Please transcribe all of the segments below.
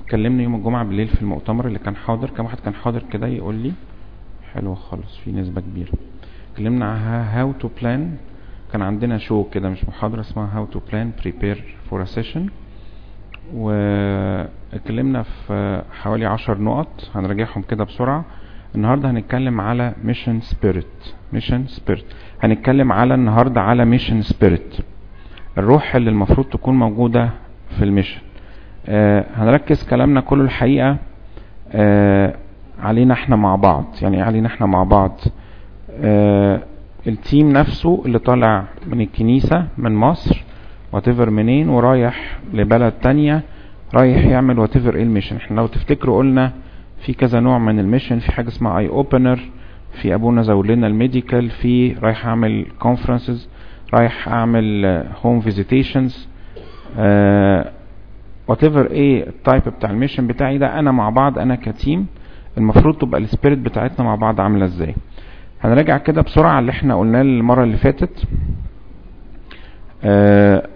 كلمني يوم الجمعة بالليل في المؤتمر اللي كان حاضر كم واحد كان حاضر كده يقول لي حلو خالص في نسبة كبيرة اتكلمنا على هاو تو بلان كان عندنا شو كده مش محاضرة اسمها هاو تو بلان بريبير فور ا سيشن واتكلمنا في حوالي عشر نقط هنراجعهم كده بسرعة النهاردة هنتكلم على ميشن سبيريت ميشن سبيريت هنتكلم على النهاردة على ميشن سبيريت الروح اللي المفروض تكون موجودة في الميشن آه هنركز كلامنا كله الحقيقة آه علينا احنا مع بعض يعني علينا احنا مع بعض آه التيم نفسه اللي طالع من الكنيسة من مصر واتيفر منين ورايح لبلد تانية رايح يعمل واتيفر ايه الميشن احنا لو تفتكروا قلنا في كذا نوع من الميشن في حاجة اسمها اي اوبنر في ابونا زولنا الميديكال في رايح اعمل كونفرنسز رايح اعمل هوم فيزيتيشنز وات ايفر ايه التايب بتاع الميشن بتاعي ده انا مع بعض انا كتيم المفروض تبقى السبيريت بتاعتنا مع بعض عامله ازاي هنراجع كده بسرعه اللي احنا قلناه المره اللي فاتت آه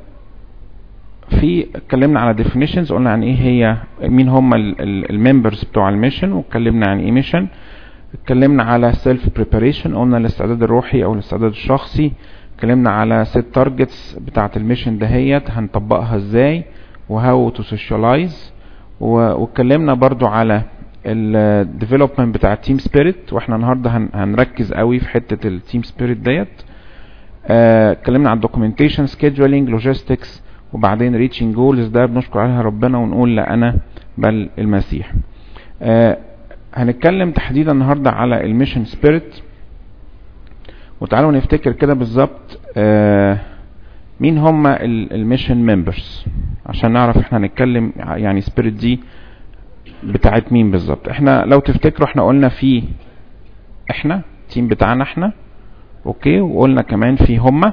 في اتكلمنا على definitions قلنا عن ايه هي مين هم الممبرز بتوع الميشن واتكلمنا عن ايه ميشن اتكلمنا على سيلف بريباريشن قلنا الاستعداد الروحي او الاستعداد الشخصي اتكلمنا على ست تارجتس بتاعه الميشن دهيت هنطبقها ازاي وهاو تو سوشيالايز واتكلمنا برضو على الديفلوبمنت بتاع التيم سبيريت واحنا النهارده هنركز قوي في حته التيم سبيريت ديت اتكلمنا عن الدوكيومنتيشن سكيدجولينج لوجيستكس وبعدين ريتشنج جولز ده بنشكر عليها ربنا ونقول لا انا بل المسيح آه هنتكلم تحديدا النهارده على الميشن سبيريت وتعالوا نفتكر كده بالظبط آه مين هم الميشن ممبرز عشان نعرف احنا هنتكلم يعني سبيريت دي بتاعت مين بالظبط احنا لو تفتكروا احنا قلنا في احنا التيم بتاعنا احنا اوكي وقلنا كمان في هما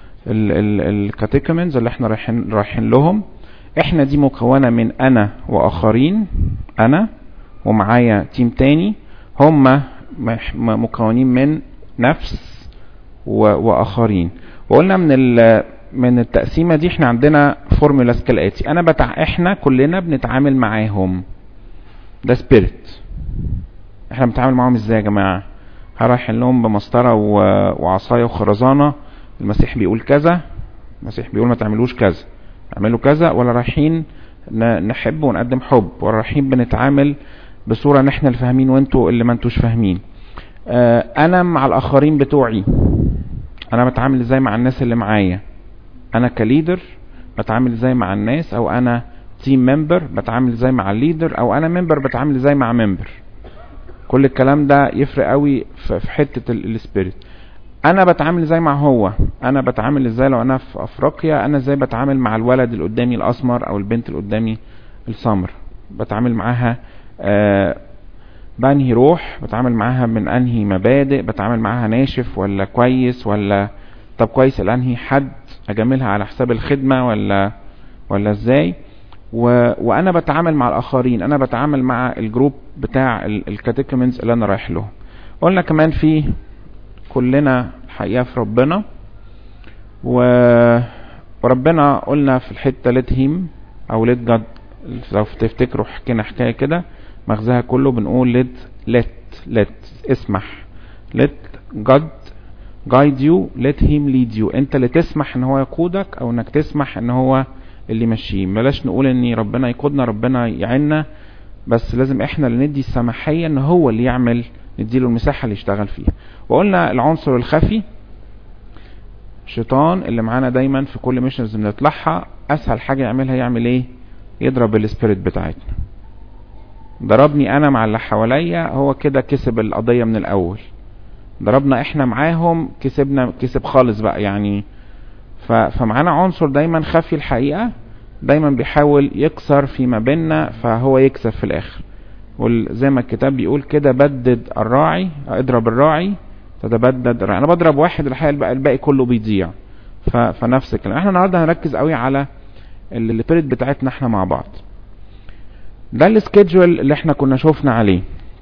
الكاتيكومنز اللي احنا رايحين رايحين لهم احنا دي مكونه من انا واخرين انا ومعايا تيم تاني هم مكونين من نفس واخرين وقلنا من من التقسيمه دي احنا عندنا فورمولاز كالاتي انا بتاع احنا كلنا بنتعامل معاهم ده سبيريت احنا بنتعامل معاهم ازاي يا جماعه هرايحين لهم بمسطره وعصايه وخرزانه المسيح بيقول كذا المسيح بيقول ما تعملوش كذا اعملوا كذا ولا رايحين نحب ونقدم حب ولا رايحين بنتعامل بصوره ان احنا اللي فاهمين وانتوا اللي ما انتوش فاهمين آه انا مع الاخرين بتوعي انا بتعامل ازاي مع الناس اللي معايا انا كليدر بتعامل ازاي مع الناس او انا تيم ممبر بتعامل ازاي مع الليدر او انا ممبر بتعامل ازاي مع ممبر كل الكلام ده يفرق قوي في حته السبيريت انا بتعامل ازاي مع هو انا بتعامل ازاي لو انا في افريقيا انا ازاي بتعامل مع الولد اللي قدامي الاسمر او البنت اللي قدامي السمر بتعامل معاها آه بانهي روح بتعامل معاها من انهي مبادئ بتعامل معاها ناشف ولا كويس ولا طب كويس الانهي حد اجاملها على حساب الخدمة ولا ولا ازاي و... وانا بتعامل مع الاخرين انا بتعامل مع الجروب بتاع الكاتيكومنز اللي انا رايح لهم قلنا كمان في كلنا الحقيقة في ربنا و... وربنا قلنا في الحتة let him او let God لو تفتكروا حكينا حكاية كده مغزاها كله بنقول let let let اسمح let God guide you let him lead you انت اللي تسمح ان هو يقودك او انك تسمح ان هو اللي يمشيه بلاش نقول ان ربنا يقودنا ربنا يعيننا بس لازم احنا اللي ندي السماحية ان هو اللي يعمل نديله المساحة اللي يشتغل فيها وقلنا العنصر الخفي الشيطان اللي معانا دايما في كل ميشنز بنطلعها اسهل حاجة يعملها يعمل ايه يضرب السبيريت بتاعتنا ضربني انا مع اللي حواليا هو كده كسب القضية من الاول ضربنا احنا معاهم كسبنا كسب خالص بقى يعني فمعانا عنصر دايما خفي الحقيقة دايما بيحاول يكسر فيما بيننا فهو يكسب في الاخر وزي ما الكتاب بيقول كده بدد الراعي اضرب الراعي تتبدد الراعي انا بضرب واحد الحقيقه الباقي, الباقي كله بيضيع فنفس الكلام احنا النهارده هنركز قوي على البيريد بتاعتنا احنا مع بعض ده السكيدجول اللي احنا كنا شوفنا عليه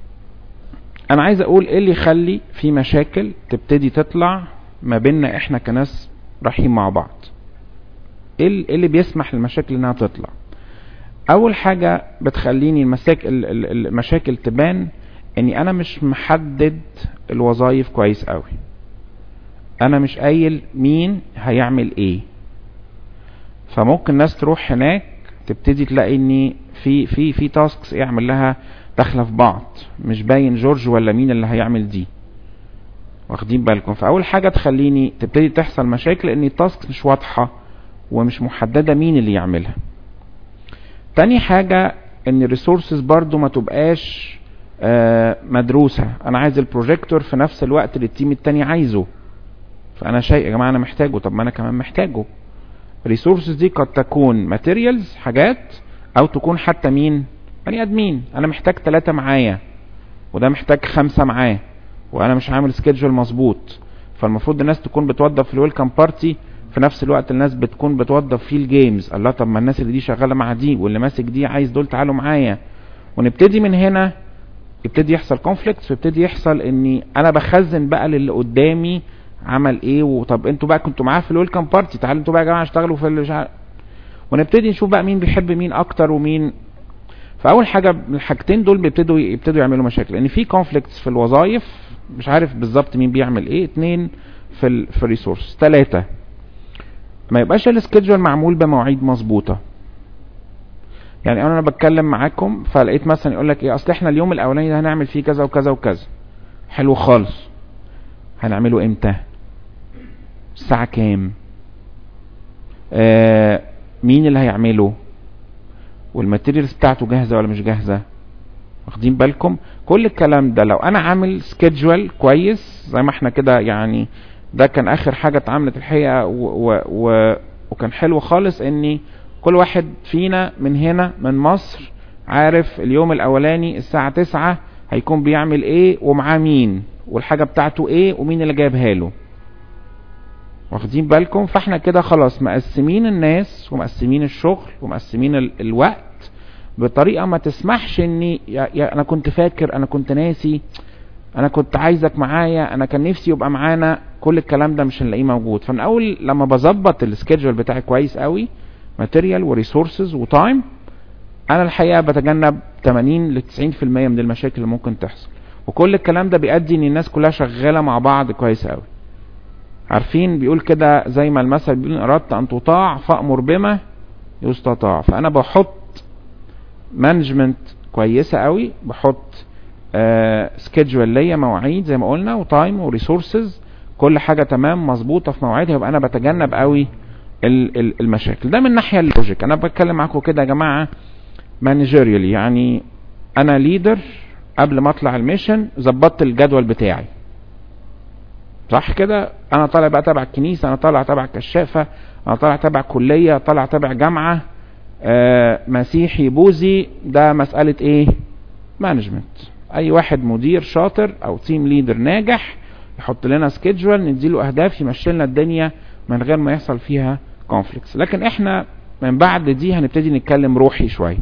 انا عايز اقول ايه اللي يخلي في مشاكل تبتدي تطلع ما بيننا احنا كناس رايحين مع بعض ايه اللي بيسمح للمشاكل انها تطلع اول حاجة بتخليني المساكل المشاكل تبان اني انا مش محدد الوظائف كويس قوي انا مش قايل مين هيعمل ايه فممكن ناس تروح هناك تبتدي تلاقي اني في في في تاسكس يعمل لها داخله في بعض مش باين جورج ولا مين اللي هيعمل دي واخدين بالكم فاول حاجه تخليني تبتدي تحصل مشاكل ان التاسك مش واضحه ومش محدده مين اللي يعملها تاني حاجه ان الريسورسز برضو ما تبقاش آه مدروسه انا عايز البروجيكتور في نفس الوقت اللي التيم التاني عايزه فانا شيء يا جماعه انا محتاجه طب ما انا كمان محتاجه الريسورسز دي قد تكون ماتيريالز حاجات او تكون حتى مين بني ادمين انا محتاج ثلاثة معايا وده محتاج خمسة معاه وانا مش عامل سكيدجول مظبوط فالمفروض الناس تكون بتوظف في الويلكم بارتي في نفس الوقت الناس بتكون بتوظف في الجيمز الله طب ما الناس اللي دي شغاله مع دي واللي ماسك دي عايز دول تعالوا معايا ونبتدي من هنا يبتدي يحصل كونفليكتس ويبتدي يحصل اني انا بخزن بقى للي قدامي عمل ايه وطب انتوا بقى كنتوا معاه في الويلكم بارتي تعالوا انتوا بقى يا جماعه اشتغلوا في اللي ونبتدي نشوف بقى مين بيحب مين اكتر ومين فاول حاجه الحاجتين دول بيبتدوا يبتدوا يعملوا مشاكل لان في كونفليكتس في الوظائف مش عارف بالظبط مين بيعمل ايه اتنين في ال في الريسورس ثلاثة ما يبقاش السكيدجول معمول بمواعيد مظبوطة يعني انا بتكلم معاكم فلقيت مثلا يقول لك ايه اصل احنا اليوم الاولاني ده هنعمل فيه كذا وكذا وكذا حلو خالص هنعمله امتى الساعة كام آه مين اللي هيعمله والماتيريالز بتاعته جاهزة ولا مش جاهزة واخدين بالكم كل الكلام ده لو انا عامل سكيدجول كويس زي ما احنا كده يعني ده كان اخر حاجة اتعملت الحقيقة و و و وكان حلو خالص اني كل واحد فينا من هنا من مصر عارف اليوم الاولاني الساعة تسعة هيكون بيعمل ايه ومعاه مين والحاجة بتاعته ايه ومين اللي جايبها له واخدين بالكم فاحنا كده خلاص مقسمين الناس ومقسمين الشغل ومقسمين ال الوقت بطريقة ما تسمحش اني يا يا انا كنت فاكر انا كنت ناسي انا كنت عايزك معايا انا كان نفسي يبقى معانا كل الكلام ده مش هنلاقيه موجود فمن اول لما بظبط السكيدجول بتاعي كويس قوي ماتيريال وريسورسز وتايم انا الحقيقه بتجنب 80 ل 90% من المشاكل اللي ممكن تحصل وكل الكلام ده بيؤدي ان الناس كلها شغاله مع بعض كويس قوي عارفين بيقول كده زي ما المثل بيقول اردت ان تطاع فامر بما يستطاع فانا بحط مانجمنت كويسه قوي بحط سكيدجول ليا مواعيد زي ما قلنا وتايم وريسورسز كل حاجه تمام مظبوطه في مواعيدها يبقى انا بتجنب قوي المشاكل ده من ناحيه اللوجيك انا بتكلم معاكم كده يا جماعه مانجيريال يعني انا ليدر قبل ما اطلع الميشن ظبطت الجدول بتاعي صح كده انا طالع بقى تبع الكنيسه انا طالع تبع كشافه انا طالع تبع كليه طالع تبع جامعه آه مسيحي بوذي ده مساله ايه مانجمنت اي واحد مدير شاطر او تيم ليدر ناجح يحط لنا سكيدجول نديله اهداف يمشي لنا الدنيا من غير ما يحصل فيها كونفليكتس لكن احنا من بعد دي هنبتدي نتكلم روحي شويه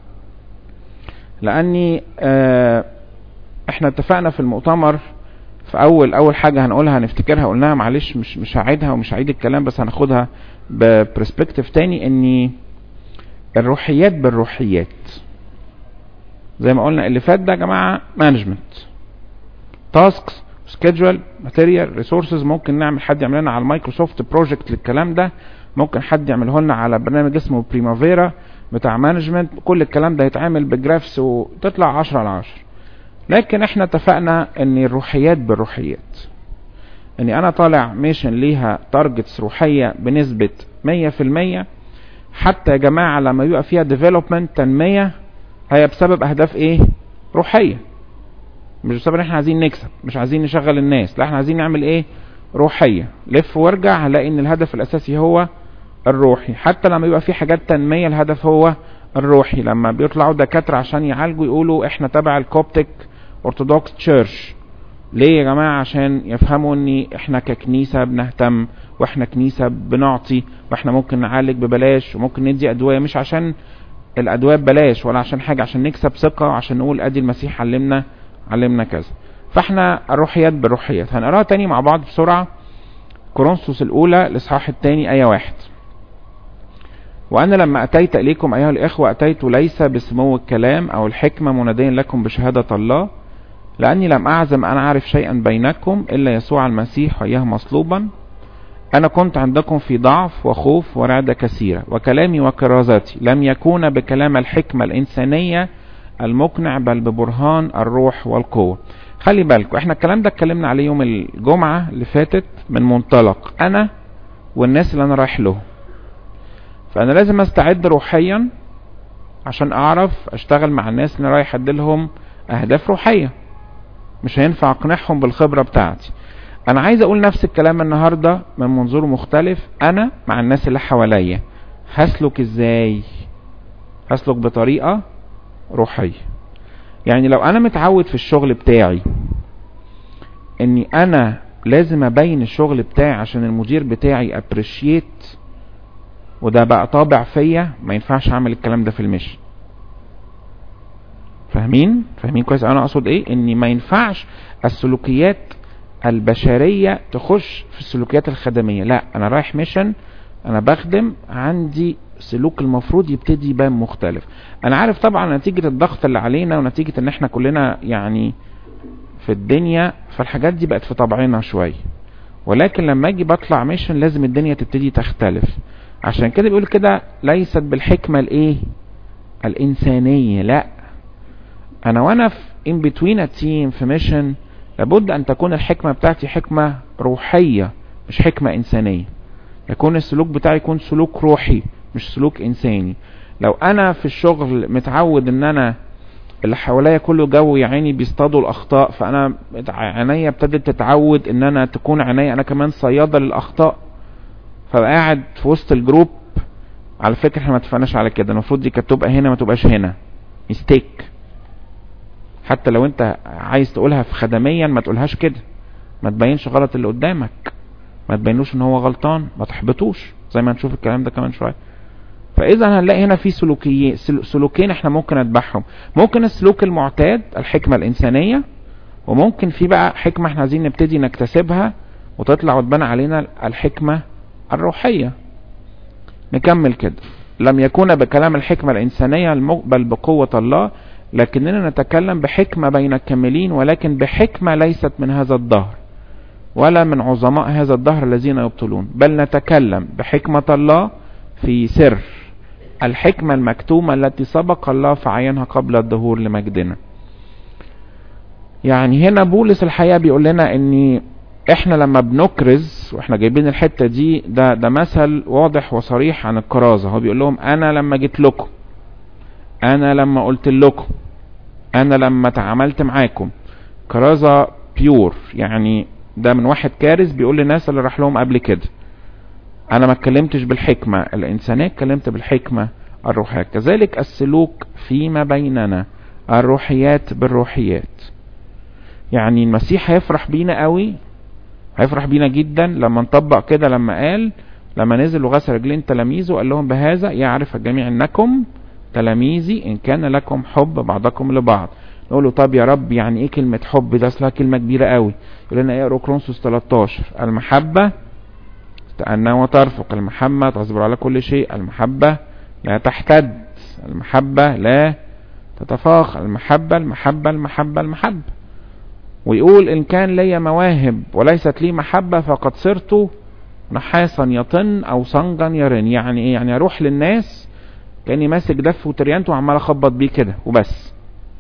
لاني اه احنا اتفقنا في المؤتمر في اول اول حاجه هنقولها هنفتكرها قلناها معلش مش مش هعيدها ومش هعيد الكلام بس هناخدها ببرسبكتيف تاني اني الروحيات بالروحيات زي ما قلنا اللي فات ده يا جماعه مانجمنت تاسكس سكيدجول ماتيريال ريسورسز ممكن نعمل حد يعمل لنا على المايكروسوفت بروجكت للكلام ده ممكن حد يعمله لنا على برنامج اسمه بريمافيرا بتاع مانجمنت كل الكلام ده يتعمل بجرافس وتطلع 10 على 10 لكن احنا اتفقنا ان الروحيات بالروحيات اني انا طالع ميشن ليها تارجتس روحية بنسبة 100% حتى يا جماعة لما يبقى فيها ديفلوبمنت تنمية هي بسبب اهداف ايه روحية مش بسبب ان احنا عايزين نكسب مش عايزين نشغل الناس لا احنا عايزين نعمل ايه روحية لف وارجع هلاقي ان الهدف الاساسي هو الروحي حتى لما يبقى في حاجات تنمية الهدف هو الروحي لما بيطلعوا دكاترة عشان يعالجوا يقولوا احنا تبع الكوبتك ارثوذكس تشيرش ليه يا جماعة عشان يفهموا ان احنا ككنيسة بنهتم واحنا كنيسة بنعطي واحنا ممكن نعالج ببلاش وممكن ندي ادوية مش عشان الادوية ببلاش ولا عشان حاجة عشان نكسب ثقة وعشان نقول ادي المسيح علمنا علمنا كذا فاحنا الروحيات بالروحيات هنقراها تاني مع بعض بسرعة كورنثوس الاولى الاصحاح الثاني ايه واحد وأنا لما أتيت إليكم أيها الإخوة أتيت ليس بسمو الكلام أو الحكمة مناديا لكم بشهادة الله لأني لم أعزم أن أعرف شيئا بينكم إلا يسوع المسيح وإياه مصلوبا أنا كنت عندكم في ضعف وخوف ورعدة كثيرة وكلامي وكرازاتي لم يكون بكلام الحكمة الإنسانية المقنع بل ببرهان الروح والقوة خلي بالكم احنا الكلام ده اتكلمنا عليه يوم الجمعة اللي فاتت من منطلق أنا والناس اللي أنا رايح لهم فأنا لازم أستعد روحيا عشان أعرف أشتغل مع الناس اللي رايح أديلهم أهداف روحية مش هينفع أقنعهم بالخبرة بتاعتي انا عايز اقول نفس الكلام النهاردة من منظور مختلف انا مع الناس اللي حواليا هسلك ازاي هسلك بطريقة روحية يعني لو انا متعود في الشغل بتاعي اني انا لازم ابين الشغل بتاعي عشان المدير بتاعي ابريشيت وده بقى طابع فيا ما ينفعش اعمل الكلام ده في المشي فاهمين فاهمين كويس انا اقصد ايه اني ما ينفعش السلوكيات البشرية تخش في السلوكيات الخدمية لا انا رايح ميشن انا بخدم عندي سلوك المفروض يبتدي يبان مختلف انا عارف طبعا نتيجة الضغط اللي علينا ونتيجة ان احنا كلنا يعني في الدنيا فالحاجات دي بقت في طبعنا شوية ولكن لما اجي بطلع ميشن لازم الدنيا تبتدي تختلف عشان كده بيقول كده ليست بالحكمة الايه الانسانية لا انا وانا في in between a team في ميشن لابد ان تكون الحكمة بتاعتي حكمة روحية مش حكمة انسانية يكون السلوك بتاعي يكون سلوك روحي مش سلوك انساني لو انا في الشغل متعود ان انا اللي حواليا كله جو يا عيني بيصطادوا الاخطاء فانا عينيا ابتدت تتعود ان انا تكون عينيا انا كمان صيادة للاخطاء فبقى قاعد في وسط الجروب على فكرة احنا ما اتفقناش على كده المفروض دي كانت تبقى هنا ما تبقاش هنا ميستيك حتى لو انت عايز تقولها في خدميا ما تقولهاش كده ما تبينش غلط اللي قدامك ما تبينوش ان هو غلطان ما تحبطوش زي ما نشوف الكلام ده كمان شويه فاذا هنلاقي هنا في سلوكيين سلوكين احنا ممكن نتبعهم ممكن السلوك المعتاد الحكمه الانسانيه وممكن في بقى حكمه احنا عايزين نبتدي نكتسبها وتطلع وتبان علينا الحكمه الروحيه نكمل كده لم يكون بكلام الحكمه الانسانيه بل بقوه الله لكننا نتكلم بحكمة بين الكاملين ولكن بحكمة ليست من هذا الدهر ولا من عظماء هذا الدهر الذين يبطلون بل نتكلم بحكمة الله في سر الحكمة المكتومة التي سبق الله فعينها قبل الظهور لمجدنا يعني هنا بولس الحقيقة بيقول لنا ان احنا لما بنكرز واحنا جايبين الحتة دي ده, ده مثل واضح وصريح عن الكرازة هو بيقول لهم انا لما جيت لكم انا لما قلت لكم انا لما تعاملت معاكم كرازة بيور يعني ده من واحد كارز بيقول للناس اللي راح لهم قبل كده انا ما اتكلمتش بالحكمة الانسانية اتكلمت بالحكمة الروحية كذلك السلوك فيما بيننا الروحيات بالروحيات يعني المسيح هيفرح بينا قوي هيفرح بينا جدا لما نطبق كده لما قال لما نزل وغسل رجلين تلاميذه وقال لهم بهذا يعرف الجميع انكم تلاميذي ان كان لكم حب بعضكم لبعض نقول له طب يا رب يعني ايه كلمة حب ده اصلها كلمة كبيرة قوي يقول لنا اقروا كرونسوس 13 المحبة تأنى وترفق المحبة تصبر على كل شيء المحبة لا تحتد المحبة لا تتفاخ المحبة المحبة المحبة المحبة ويقول ان كان لي مواهب وليست لي محبة فقد صرت نحاسا يطن او صنجا يرن يعني ايه يعني اروح للناس كاني ماسك دف وتريانته وعمال اخبط بيه كده وبس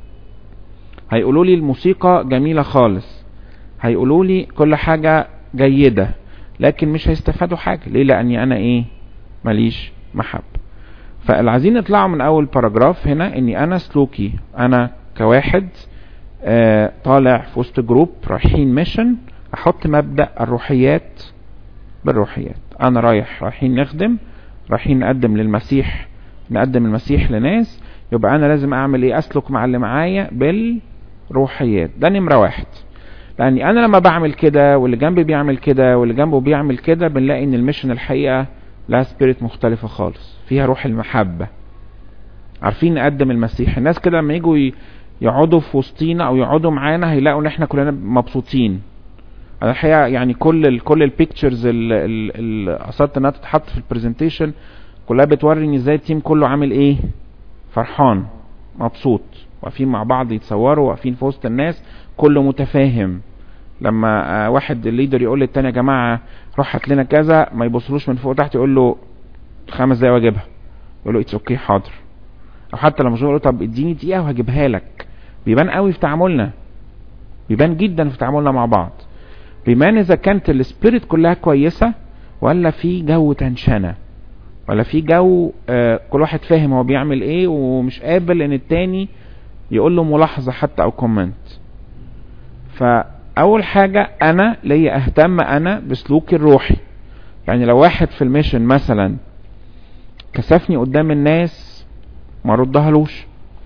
هيقولوا لي الموسيقى جميلة خالص هيقولوا لي كل حاجة جيدة لكن مش هيستفادوا حاجة ليه لاني انا ايه ماليش محب فاللي عايزين نطلعوا من اول باراجراف هنا اني انا سلوكي انا كواحد آه طالع في وسط جروب رايحين ميشن احط مبدأ الروحيات بالروحيات انا رايح رايحين نخدم رايحين نقدم للمسيح نقدم المسيح لناس يبقى انا لازم اعمل ايه اسلك مع اللي معايا بالروحيات ده نمرة واحد لاني انا لما بعمل كده واللي جنبي بيعمل كده واللي جنبه بيعمل كده بنلاقي ان الميشن الحقيقة لها سبيريت مختلفة خالص فيها روح المحبة عارفين نقدم المسيح الناس كده لما يجوا يقعدوا في وسطينا او يقعدوا معانا هيلاقوا ان احنا كلنا مبسوطين انا الحقيقه يعني كل ال كل البيكتشرز اللي قصدت انها تتحط في البرزنتيشن كلها بتوري ان ازاي التيم كله عامل ايه فرحان مبسوط واقفين مع بعض يتصوروا واقفين في وسط الناس كله متفاهم لما واحد الليدر يقول للتاني يا جماعه روح هات لنا كذا ما يبصلوش من فوق تحت يقول له خمس دقايق واجيبها يقول له اتس اوكي حاضر او حتى لما يقول له طب اديني دقيقه وهجيبها لك بيبان قوي في تعاملنا بيبان جدا في تعاملنا مع بعض بيبان اذا كانت السبيريت كلها كويسه ولا في جو تنشنه ولا في جو آه كل واحد فاهم هو بيعمل ايه ومش قابل ان التاني يقول له ملاحظه حتى او كومنت فاول حاجه انا ليا اهتم انا بسلوكي الروحي يعني لو واحد في الميشن مثلا كسفني قدام الناس ما ردهالوش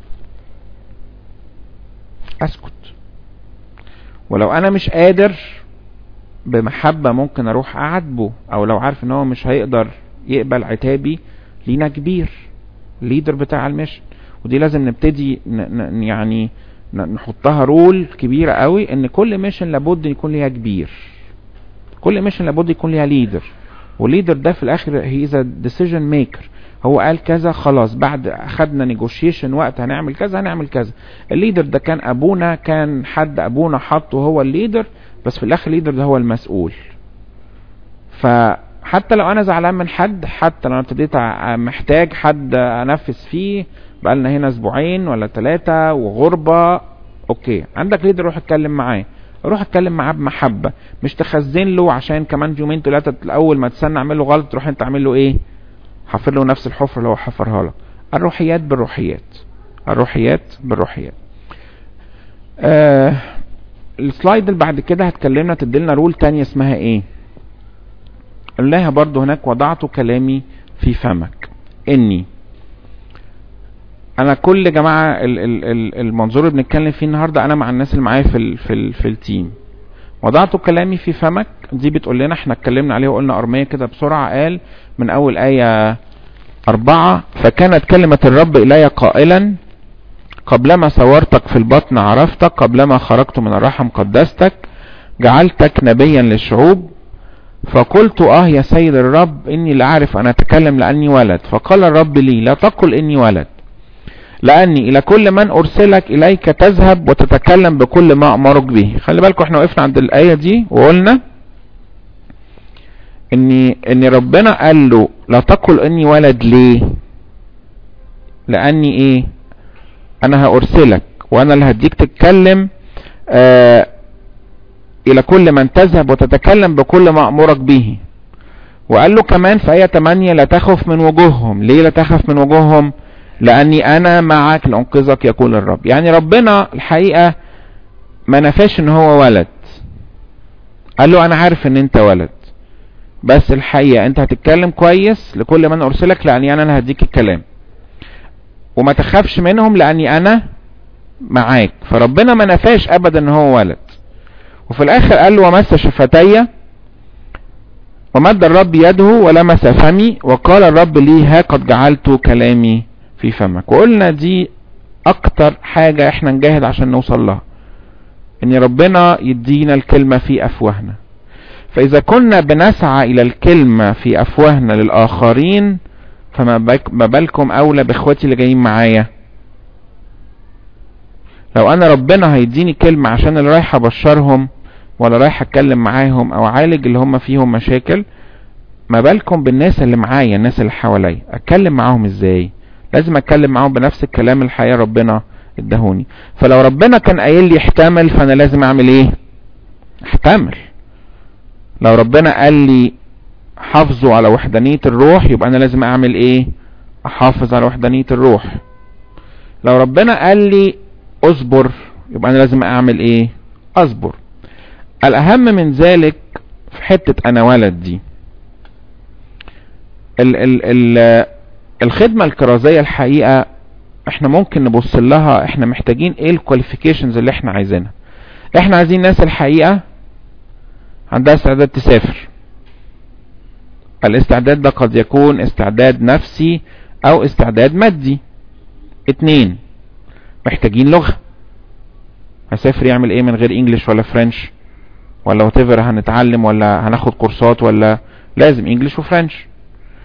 اسكت ولو انا مش قادر بمحبة ممكن اروح اعاتبه او لو عارف ان هو مش هيقدر يقبل عتابي لينا كبير ليدر بتاع الميشن ودي لازم نبتدي ن يعني نحطها رول كبيرة قوي ان كل ميشن لابد يكون ليها كبير كل ميشن لابد يكون ليها ليدر والليدر ده في الاخر هي از ديسيجن ميكر هو قال كذا خلاص بعد اخدنا نيجوشيشن وقت هنعمل كذا هنعمل كذا الليدر ده كان ابونا كان حد ابونا حطه هو الليدر بس في الاخر الليدر ده هو المسؤول فحتى لو انا زعلان من حد حتى لو انا ابتديت محتاج حد انفذ فيه بقالنا هنا اسبوعين ولا ثلاثة وغربة اوكي عندك ليدر روح اتكلم معاه روح اتكلم معاه بمحبة مش تخزن له عشان كمان يومين ثلاثة الاول ما تستنى اعمل له غلط تروح انت اعمل له ايه حفر له نفس الحفر اللي هو حفرها لك الروحيات بالروحيات الروحيات بالروحيات آه السلايد اللي بعد كده هتكلمنا تديلنا رول تانية اسمها ايه قلناها برضو هناك وضعت كلامي في فمك اني انا كل جماعة المنظور اللي بنتكلم فيه النهاردة انا مع الناس اللي معايا في ال في, ال في التيم وضعت كلامي في فمك دي بتقول لنا احنا اتكلمنا عليه وقلنا ارمية كده بسرعة قال من اول اية اربعة فكانت كلمة الرب الي قائلا قبلما صورتك في البطن عرفتك قبلما خرجت من الرحم قدستك جعلتك نبيا للشعوب فقلت اه يا سيد الرب اني لا اعرف ان اتكلم لاني ولد فقال الرب لي لا تقل اني ولد لاني الى كل من ارسلك اليك تذهب وتتكلم بكل ما امرك به خلي بالكم احنا وقفنا عند الايه دي وقلنا ان ان ربنا قال له لا تقل اني ولد ليه لاني ايه انا هارسلك وانا اللي هديك تتكلم آه الى كل من تذهب وتتكلم بكل ما امرك به وقال له كمان في ايه 8 لا تخف من وجوههم ليه لا تخف من وجوههم لاني انا معك لانقذك يقول الرب يعني ربنا الحقيقة ما نفاش ان هو ولد قال له انا عارف ان انت ولد بس الحقيقة انت هتتكلم كويس لكل من ارسلك لاني انا اللي هديك الكلام وما تخافش منهم لاني انا معاك فربنا ما نفاش ابدا ان هو ولد وفي الاخر قال له ومس شفتي ومد الرب يده ولمس فمي وقال الرب لي ها قد جعلت كلامي في فمك وقلنا دي اكتر حاجة احنا نجاهد عشان نوصل لها ان ربنا يدينا الكلمة في افواهنا فاذا كنا بنسعى الى الكلمة في افواهنا للاخرين فما بالكم اولى باخواتي اللي جايين معايا لو انا ربنا هيديني كلمة عشان اللي رايح ابشرهم ولا رايح اتكلم معاهم او اعالج اللي هم فيهم مشاكل ما بالكم بالناس اللي معايا الناس اللي حواليا اتكلم معاهم ازاي لازم اتكلم معاهم بنفس الكلام الحقيقة ربنا ادهوني فلو ربنا كان قايل لي احتمل فانا لازم اعمل ايه احتمل لو ربنا قال لي حافظوا على وحدانية الروح يبقى انا لازم اعمل ايه احافظ على وحدانية الروح لو ربنا قال لي اصبر يبقى انا لازم اعمل ايه اصبر الاهم من ذلك في حتة انا ولد دي ال ال ال الخدمة الكرازية الحقيقة احنا ممكن نبص لها احنا محتاجين ايه الكواليفيكيشنز اللي احنا عايزينها احنا عايزين ناس الحقيقة عندها استعداد تسافر الاستعداد ده قد يكون استعداد نفسي او استعداد مادي اتنين محتاجين لغة هسافر يعمل ايه من غير انجليش ولا فرنش ولا واتيفر هنتعلم ولا هناخد كورسات ولا لازم انجليش وفرنش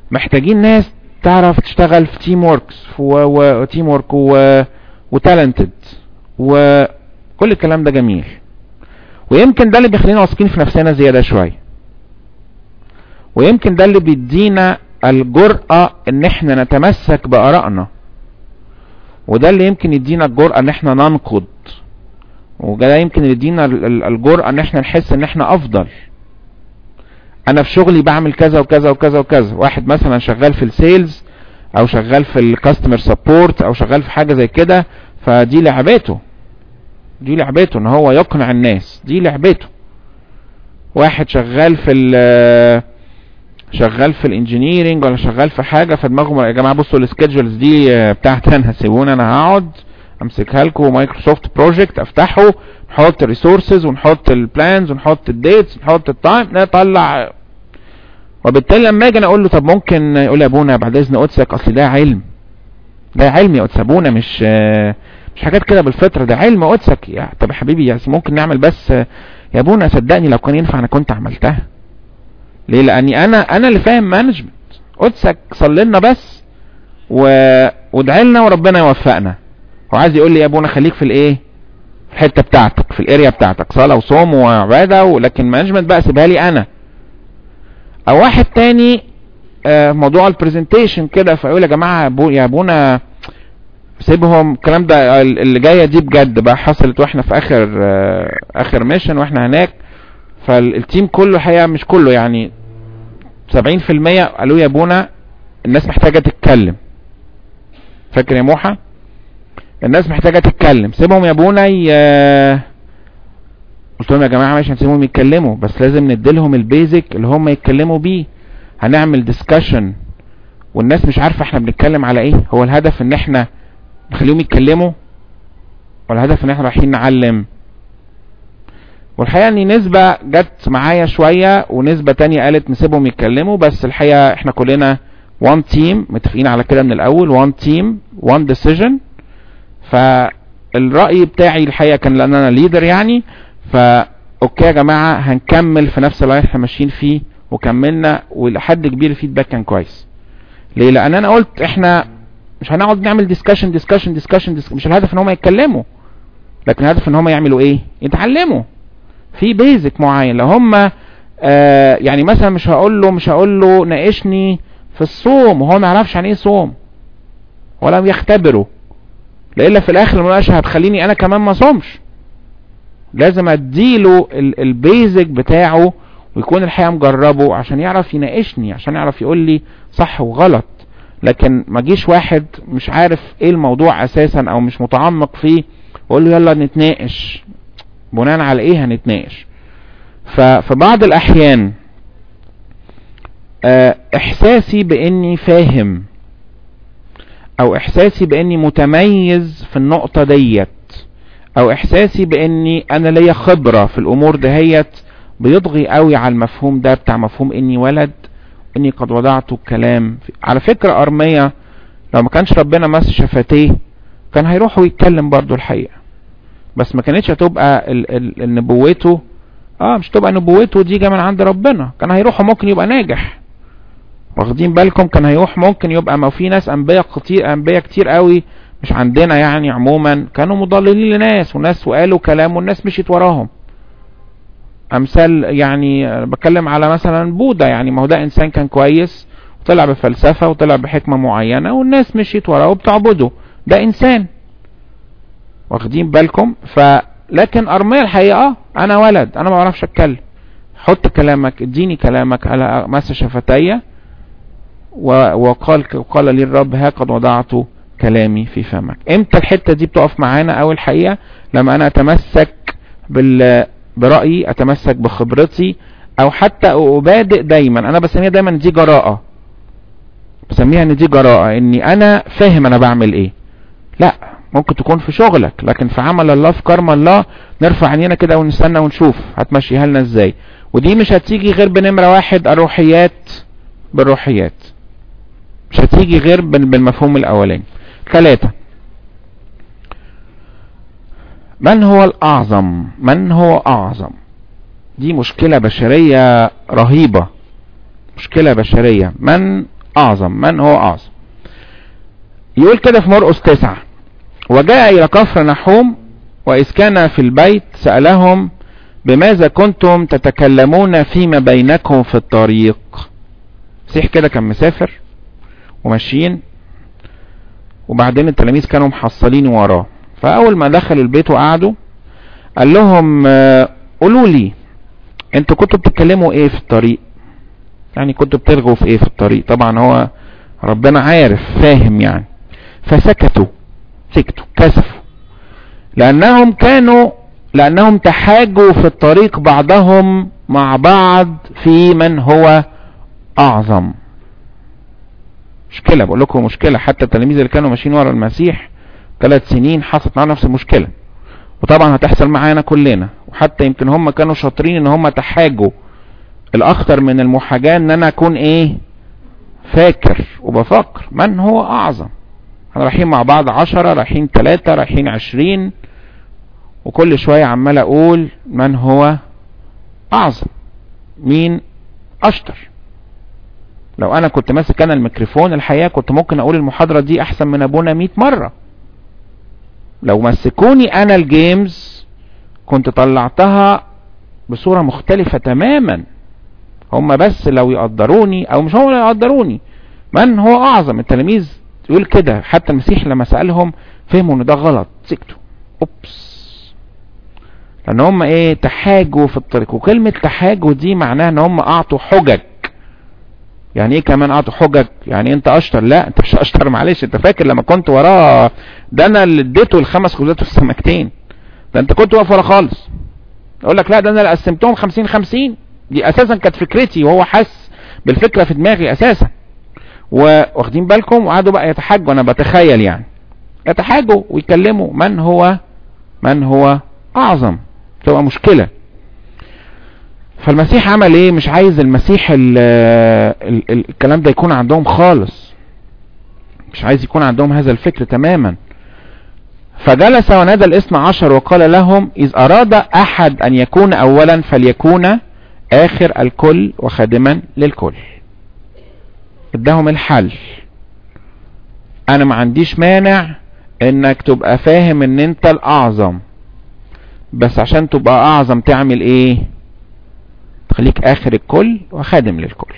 محتاجين ناس تعرف تشتغل في تيم وركس وتيم ورك وتالنتد وكل الكلام ده جميل ويمكن ده اللي بيخلينا واثقين في نفسنا زيادة شوية ويمكن ده اللي بيدينا الجرأة ان احنا نتمسك بآرائنا وده اللي يمكن يدينا الجرأة ان احنا ننقد وده يمكن يدينا الجرأة ان احنا نحس ان احنا افضل انا في شغلي بعمل كذا وكذا وكذا وكذا واحد مثلا شغال في السيلز او شغال في الكاستمر سبورت او شغال في حاجة زي كده فدي لعبته دي لعبته ان هو يقنع الناس دي لعبته واحد شغال في ال شغال في الانجينيرنج ولا شغال في حاجه فدماغهم يا جماعه بصوا السكيدجولز دي بتاعتي انا هسيبوني انا هقعد امسكها لكم مايكروسوفت بروجكت افتحه نحط الريسورسز ونحط البلانز ونحط الديتس نحط التايم نطلع وبالتالي لما اجي انا اقول له طب ممكن يقول يا ابونا بعد اذن قدسك اصل ده علم ده علم يا قدس ابونا مش مش حاجات كده بالفطره ده علم قدسك يا طب يا حبيبي يعني ممكن نعمل بس يا ابونا صدقني لو كان ينفع انا كنت عملتها ليه لاني انا انا اللي فاهم مانجمنت قدسك صلي لنا بس و... وادعي لنا وربنا يوفقنا هو عايز يقول لي يا ابونا خليك في الايه في الحته بتاعتك في الاريا بتاعتك صلاه وصوم وعباده ولكن مانجمنت بقى سيبها لي انا او واحد تاني آه موضوع البرزنتيشن كده فيقول يا جماعه أبو يا ابونا سيبهم الكلام ده اللي جايه دي بجد بقى حصلت واحنا في اخر آه اخر ميشن واحنا هناك فالتيم كله الحقيقه مش كله يعني 70% قالوا يا ابونا الناس محتاجه تتكلم فاكر يا موحى الناس محتاجه تتكلم سيبهم يا ابونا ي... قلت لهم يا جماعه ماشي هنسيبهم يتكلموا بس لازم نديلهم البيزك اللي هم يتكلموا بيه هنعمل ديسكشن والناس مش عارفه احنا بنتكلم على ايه هو الهدف ان احنا نخليهم يتكلموا ولا الهدف ان احنا رايحين نعلم والحقيقه ان نسبه جت معايا شويه ونسبه تانية قالت نسيبهم يتكلموا بس الحقيقه احنا كلنا وان تيم متفقين على كده من الاول وان تيم وان ديسيجن فالراي بتاعي الحقيقه كان لان انا ليدر يعني فا اوكي يا جماعه هنكمل في نفس اللي احنا ماشيين فيه وكملنا ولحد كبير الفيدباك كان كويس ليه لان انا قلت احنا مش هنقعد نعمل ديسكشن ديسكشن ديسكشن مش الهدف ان هم يتكلموا لكن الهدف ان هم يعملوا ايه يتعلموا في بيزك معين لو هم آه يعني مثلا مش هقول له مش هقول له ناقشني في الصوم وهو ما يعرفش عن ايه صوم ولا يختبره لإلا في الاخر المناقشه هتخليني انا كمان ما صومش لازم اديله البيزك بتاعه ويكون الحقيقه مجربه عشان يعرف يناقشني عشان يعرف يقول لي صح وغلط لكن ما جيش واحد مش عارف ايه الموضوع اساسا او مش متعمق فيه واقول له يلا نتناقش بناء على ايه هنتناقش ففي بعض الاحيان اه احساسي باني فاهم او احساسي باني متميز في النقطة ديت او احساسي باني انا ليا خبرة في الامور دهيت بيضغي قوي على المفهوم ده بتاع مفهوم اني ولد اني قد وضعت الكلام على فكرة ارمية لو ما كانش ربنا مس شفتيه كان هيروح ويتكلم برضو الحقيقة بس ما كانتش هتبقى ال ال النبوته اه مش تبقى نبوته دي جايه من عند ربنا كان هيروح ممكن يبقى ناجح واخدين بالكم كان هيروح ممكن يبقى ما في ناس انبياء كتير انبياء كتير قوي مش عندنا يعني عموما كانوا مضللين لناس وناس وقالوا كلام والناس مشيت وراهم امثال يعني بتكلم على مثلا بوذا يعني ما هو ده انسان كان كويس وطلع بفلسفه وطلع بحكمه معينه والناس مشيت وراه وبتعبده ده انسان واخدين بالكم ف لكن ارميا الحقيقه انا ولد انا ما بعرفش اتكلم حط كلامك اديني كلامك على مس شفتي وقال قال لي الرب ها قد وضعت كلامي في فمك امتى الحته دي بتقف معانا او الحقيقه لما انا اتمسك بال برأيي اتمسك بخبرتي او حتى ابادئ دايما انا بسميها دايما دي جراءة بسميها ان دي جراءة اني انا فاهم انا بعمل ايه لا ممكن تكون في شغلك لكن في عمل الله في كرم الله نرفع عينينا كده ونستنى ونشوف هتمشيها لنا ازاي ودي مش هتيجي غير بنمرة واحد الروحيات بالروحيات مش هتيجي غير بالمفهوم الاولاني ثلاثة من هو الاعظم من هو اعظم دي مشكلة بشرية رهيبة مشكلة بشرية من اعظم من هو اعظم يقول كده في مرقس تسعة وجاء الى كفر نحوم واذ كان في البيت سألهم بماذا كنتم تتكلمون فيما بينكم في الطريق مسيح كده كان مسافر وماشيين وبعدين التلاميذ كانوا محصلين وراه فاول ما دخلوا البيت وقعدوا قال لهم آه، قولوا لي انتوا كنتوا بتتكلموا ايه في الطريق يعني كنتوا بتلغوا في ايه في الطريق طبعا هو ربنا عارف فاهم يعني فسكتوا سكتوا كسفوا لانهم كانوا لانهم تحاجوا في الطريق بعضهم مع بعض في من هو اعظم مشكلة بقول لكم مشكلة حتى التلاميذ اللي كانوا ماشيين ورا المسيح ثلاث سنين حصلت معاهم نفس المشكلة وطبعا هتحصل معانا كلنا وحتى يمكن هم كانوا شاطرين ان هم تحاجوا الاخطر من المحاجاة ان انا اكون ايه فاكر وبفكر من هو اعظم احنا رايحين مع بعض عشرة رايحين ثلاثة رايحين عشرين وكل شوية عمال اقول من هو اعظم مين اشطر لو انا كنت ماسك انا الميكروفون الحقيقة كنت ممكن اقول المحاضرة دي احسن من ابونا 100 مرة لو مسكوني انا الجيمز كنت طلعتها بصورة مختلفة تماما هم بس لو يقدروني او مش هم اللي يقدروني من هو اعظم التلاميذ يقول كده حتى المسيح لما سألهم فهموا ان ده غلط سكتوا اوبس لان هم ايه تحاجوا في الطريق وكلمة تحاجوا دي معناها ان هم اعطوا حجج يعني ايه كمان اعطوا حجج يعني انت اشطر لا انت مش اشطر معلش انت فاكر لما كنت وراه ده انا اللي اديته الخمس خبزات والسمكتين ده انت كنت واقف ورا خالص اقول لك لا ده انا اللي قسمتهم 50 50 دي اساسا كانت فكرتي وهو حس بالفكره في دماغي اساسا واخدين بالكم وقعدوا بقى يتحاجوا انا بتخيل يعني يتحاجوا ويكلموا من هو من هو اعظم تبقى مشكله فالمسيح عمل ايه مش عايز المسيح ال ال ال الكلام ده يكون عندهم خالص مش عايز يكون عندهم هذا الفكر تماما فجلس ونادى الاثنى عشر وقال لهم إذ أراد أحد أن يكون أولا فليكون آخر الكل وخادما للكل اداهم الحل أنا ما عنديش مانع إنك تبقى فاهم إن أنت الأعظم بس عشان تبقى أعظم تعمل إيه تخليك آخر الكل وخادم للكل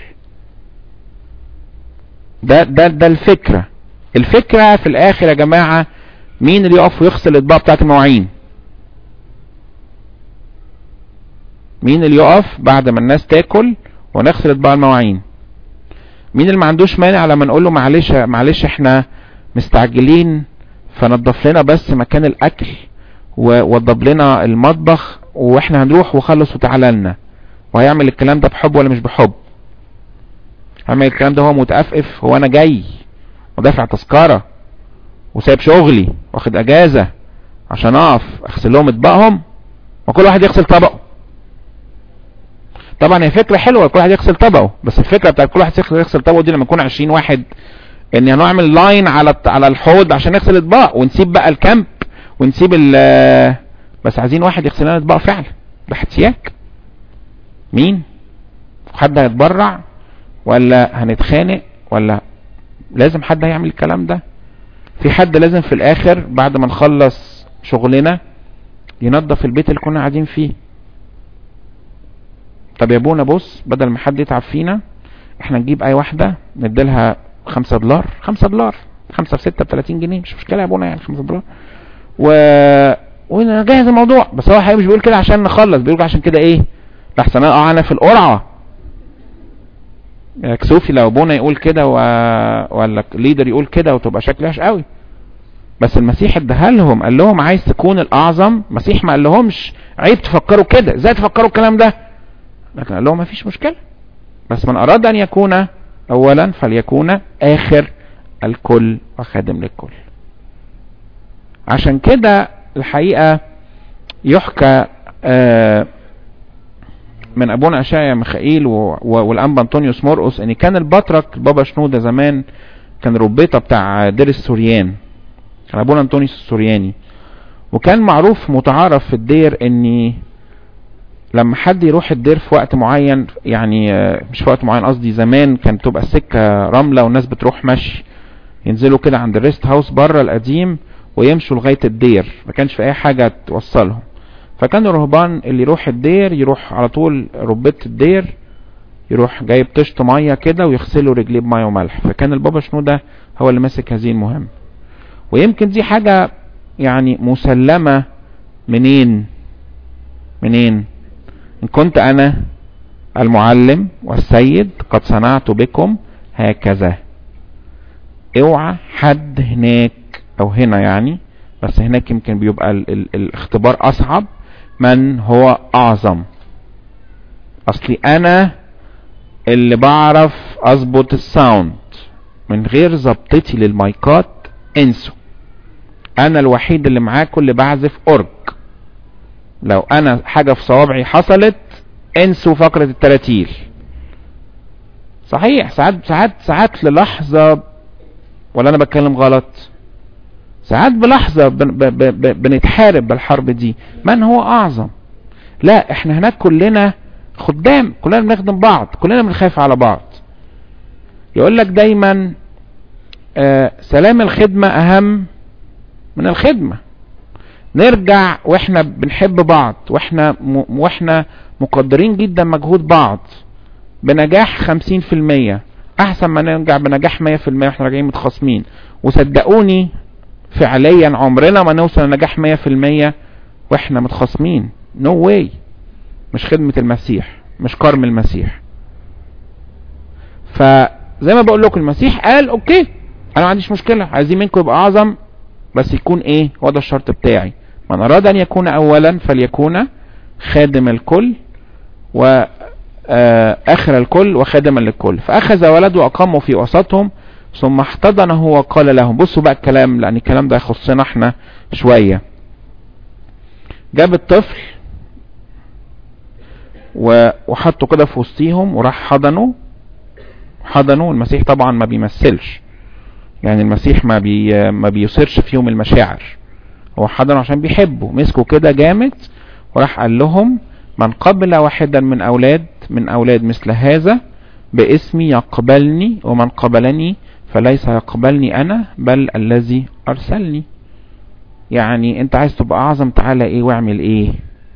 ده ده ده الفكرة الفكرة في الآخر يا جماعة مين اللي يقف ويغسل الاطباق بتاعت المواعين مين اللي يقف بعد ما الناس تاكل ونغسل اطباق المواعين مين اللي ما عندوش مانع لما نقول له معلش معلش احنا مستعجلين فنضف لنا بس مكان الاكل ووضب لنا المطبخ واحنا هنروح وخلص وتعالى لنا وهيعمل الكلام ده بحب ولا مش بحب هيعمل الكلام ده هو متأفف هو انا جاي ودافع تذكره وسايب شغلي واخد اجازة عشان اقف اغسل لهم اطباقهم وكل واحد يغسل طبقه طبعا هي فكرة حلوة كل واحد يغسل طبقه بس الفكرة بتاعت كل واحد يغسل طبقه دي لما يكون 20 واحد ان هنعمل لاين على على الحوض عشان نغسل اطباق ونسيب بقى الكامب ونسيب ال بس عايزين واحد يغسل لنا اطباق فعلا ده احتياج مين حد هيتبرع ولا هنتخانق ولا لازم حد هيعمل الكلام ده في حد لازم في الاخر بعد ما نخلص شغلنا ينظف البيت اللي كنا قاعدين فيه طب يا ابونا بص بدل ما حد يتعب فينا احنا نجيب اي واحدة نديلها خمسة دولار خمسة دولار خمسة في ستة بتلاتين جنيه مش مشكلة يا ابونا يعني خمسة دولار و ونجهز الموضوع بس هو الحقيقة مش بيقول كده عشان نخلص بيقول عشان كده ايه لحسن اقع انا في القرعة كسوفي لو ابونا يقول كده و... ولا ليدر يقول كده وتبقى شكل وحش قوي بس المسيح اداها لهم قال لهم عايز تكون الاعظم المسيح ما قال لهمش عيب تفكروا كده ازاي تفكروا الكلام ده لكن قال لهم ما فيش مشكله بس من اراد ان يكون اولا فليكون اخر الكل وخادم للكل عشان كده الحقيقه يحكى آه من ابونا اشعيا ميخائيل والانبا انطونيوس مرقس ان كان البطرك بابا شنودة زمان كان ربيطة بتاع دير السوريان كان ابونا انطونيوس السورياني وكان معروف متعارف في الدير ان لما حد يروح الدير في وقت معين يعني آه، مش في وقت معين قصدي زمان كانت تبقى السكة رملة والناس بتروح مشي ينزلوا كده عند الريست هاوس بره القديم ويمشوا لغاية الدير ما كانش في اي حاجة توصلهم فكان الرهبان اللي يروح الدير يروح على طول ربة الدير يروح جايب طشت مية كده ويغسلوا رجليه بمية وملح فكان البابا شنودة هو اللي ماسك هذه المهمة ويمكن دي حاجة يعني مسلمة منين منين ان كنت انا المعلم والسيد قد صنعت بكم هكذا اوعى حد هناك او هنا يعني بس هناك يمكن بيبقى ال ال الاختبار اصعب من هو اعظم اصلي انا اللي بعرف اظبط الساوند من غير ظبطتي للمايكات انسوا انا الوحيد اللي معاكم اللي بعزف اورج لو انا حاجة في صوابعي حصلت انسوا فقرة التراتيل صحيح ساعات ساعات ساعات للحظة ولا انا بتكلم غلط ساعات بلحظة بن ب ب ب بنتحارب بالحرب دي من هو اعظم لا احنا هناك كلنا خدام كلنا بنخدم بعض كلنا بنخاف على بعض يقول لك دايما آه سلام الخدمة اهم من الخدمة نرجع واحنا بنحب بعض واحنا م... واحنا مقدرين جدا مجهود بعض بنجاح خمسين في المية احسن ما نرجع بنجاح مية في المية واحنا راجعين متخاصمين وصدقوني فعليا عمرنا ما نوصل لنجاح مية في المية واحنا متخاصمين نو no واي مش خدمة المسيح مش كرم المسيح فزي ما بقول لكم المسيح قال اوكي انا ما عنديش مشكلة عايزين منكم يبقى اعظم بس يكون ايه هو ده الشرط بتاعي من اراد ان يكون اولا فليكون خادم الكل واخر الكل وخادما للكل فاخذ ولد واقامه في وسطهم ثم احتضنه وقال لهم بصوا بقى الكلام لان الكلام ده يخصنا احنا شوية جاب الطفل وحطه كده في وسطيهم وراح حضنه حضنه المسيح طبعا ما بيمثلش يعني المسيح ما بي ما بيصيرش فيهم المشاعر هو حضنه عشان بيحبه مسكه كده جامد وراح قال لهم من قبل واحدا من اولاد من اولاد مثل هذا باسمي يقبلني ومن قبلني فليس يقبلني انا بل الذي ارسلني يعني انت عايز تبقى اعظم تعالى ايه واعمل ايه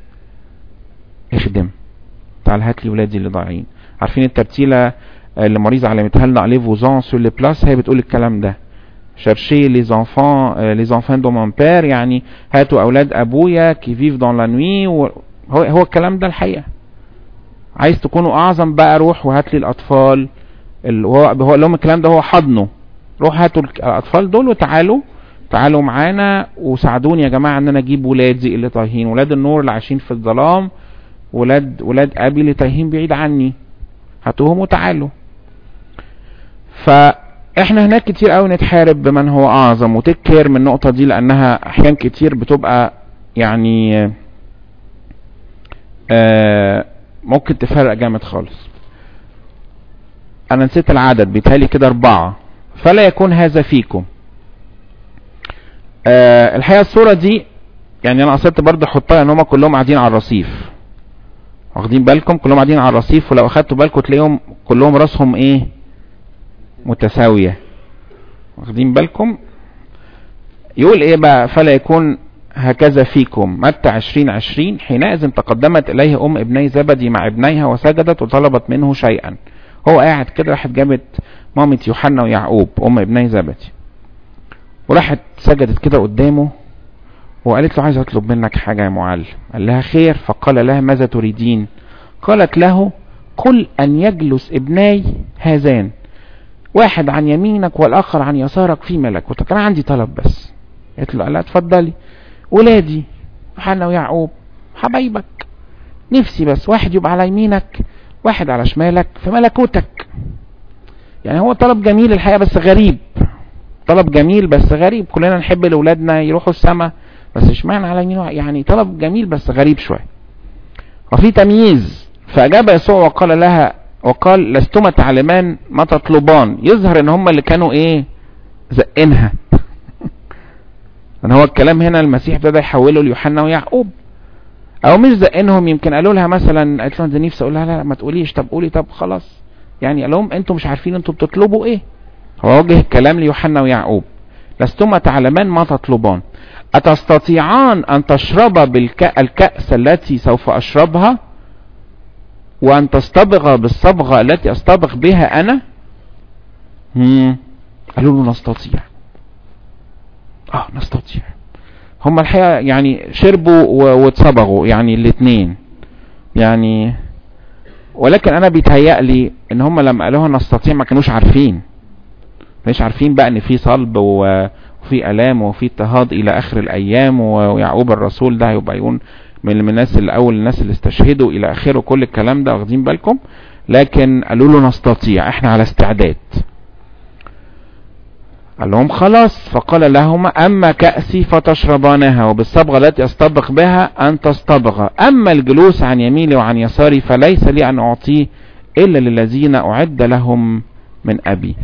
اخدم تعال هات لي ولادي اللي ضايعين عارفين الترتيله اللي مريض علمتها لنا عليه فوزان سور لي بلاس هي بتقول الكلام ده chercher les enfants euh, les enfants de mon père يعني هاتوا اولاد ابويا كي فيف دون لا نوي هو هو الكلام ده الحقيقه عايز تكونوا اعظم بقى روح وهات لي الاطفال اللي هو هو لهم الكلام ده هو حضنه روح هاتوا الاطفال دول وتعالوا تعالوا معانا وساعدوني يا جماعه ان انا اجيب ولادي اللي تايهين ولاد النور اللي عايشين في الظلام ولاد ولاد ابي اللي تايهين بعيد عني هاتوهم وتعالوا فاحنا هناك كتير قوي نتحارب بمن هو اعظم وتكر من النقطه دي لانها احيان كتير بتبقى يعني آه ممكن تفرق جامد خالص انا نسيت العدد بيتهيألي كده اربعة فلا يكون هذا فيكم آه الحقيقة الصورة دي يعني انا قصدت برضه احطها ان هم كلهم قاعدين على الرصيف واخدين بالكم كلهم قاعدين على الرصيف ولو اخدتوا بالكم تلاقيهم كلهم راسهم ايه متساوية واخدين بالكم يقول ايه بقى فلا يكون هكذا فيكم متى عشرين عشرين حينئذ تقدمت اليه ام ابني زبدي مع ابنيها وسجدت وطلبت منه شيئا هو قاعد كده راحت جابت مامة يوحنا ويعقوب ام ابني زبدي وراحت سجدت كده قدامه وقالت له عايز اطلب منك حاجة يا معلم قال لها خير فقال لها ماذا تريدين قالت له قل ان يجلس ابناي هذان واحد عن يمينك والاخر عن يسارك في ملكوتك انا عندي طلب بس قالت له لا اتفضلي ولادي حنا ويعقوب حبايبك نفسي بس واحد يبقى على يمينك واحد على شمالك في ملكوتك يعني هو طلب جميل الحقيقة بس غريب طلب جميل بس غريب كلنا نحب لأولادنا يروحوا السماء بس اشمعنى على يمينه يعني طلب جميل بس غريب شوية وفي تمييز فأجاب يسوع وقال لها وقال لستما تعلمان ما تطلبان يظهر ان هم اللي كانوا ايه زقينها ان هو الكلام هنا المسيح ابتدى يحوله ليوحنا ويعقوب او مش زقنهم يمكن قالوا لها مثلا قالت لهم ده نفسي اقول لها لا, لا ما تقوليش طب قولي طب خلاص يعني قال لهم انتم مش عارفين انتم بتطلبوا ايه هو وجه الكلام ليوحنا ويعقوب لستما تعلمان ما تطلبان أتستطيعان أن تشربا بالكأس التي سوف أشربها وأن تصطبغ بالصبغة التي أصطبغ بها أنا هم. قالوا له نستطيع اه نستطيع هم الحقيقة يعني شربوا واتصبغوا يعني الاثنين يعني ولكن انا بيتهيألي ان هم لما قالوها نستطيع ما كانوش عارفين مش عارفين بقى ان في صلب وفي الام وفي اضطهاد الى اخر الايام ويعقوب الرسول ده هيبقى يكون من الناس الاول الناس اللي استشهدوا الى اخره كل الكلام ده واخدين بالكم لكن قالوا له نستطيع احنا على استعداد قال لهم خلاص فقال لهما أما كأسي فتشربانها وبالصبغة التي أصطبغ بها أن تصطبغ أما الجلوس عن يميني وعن يساري فليس لي أن أعطيه إلا للذين أعد لهم من أبي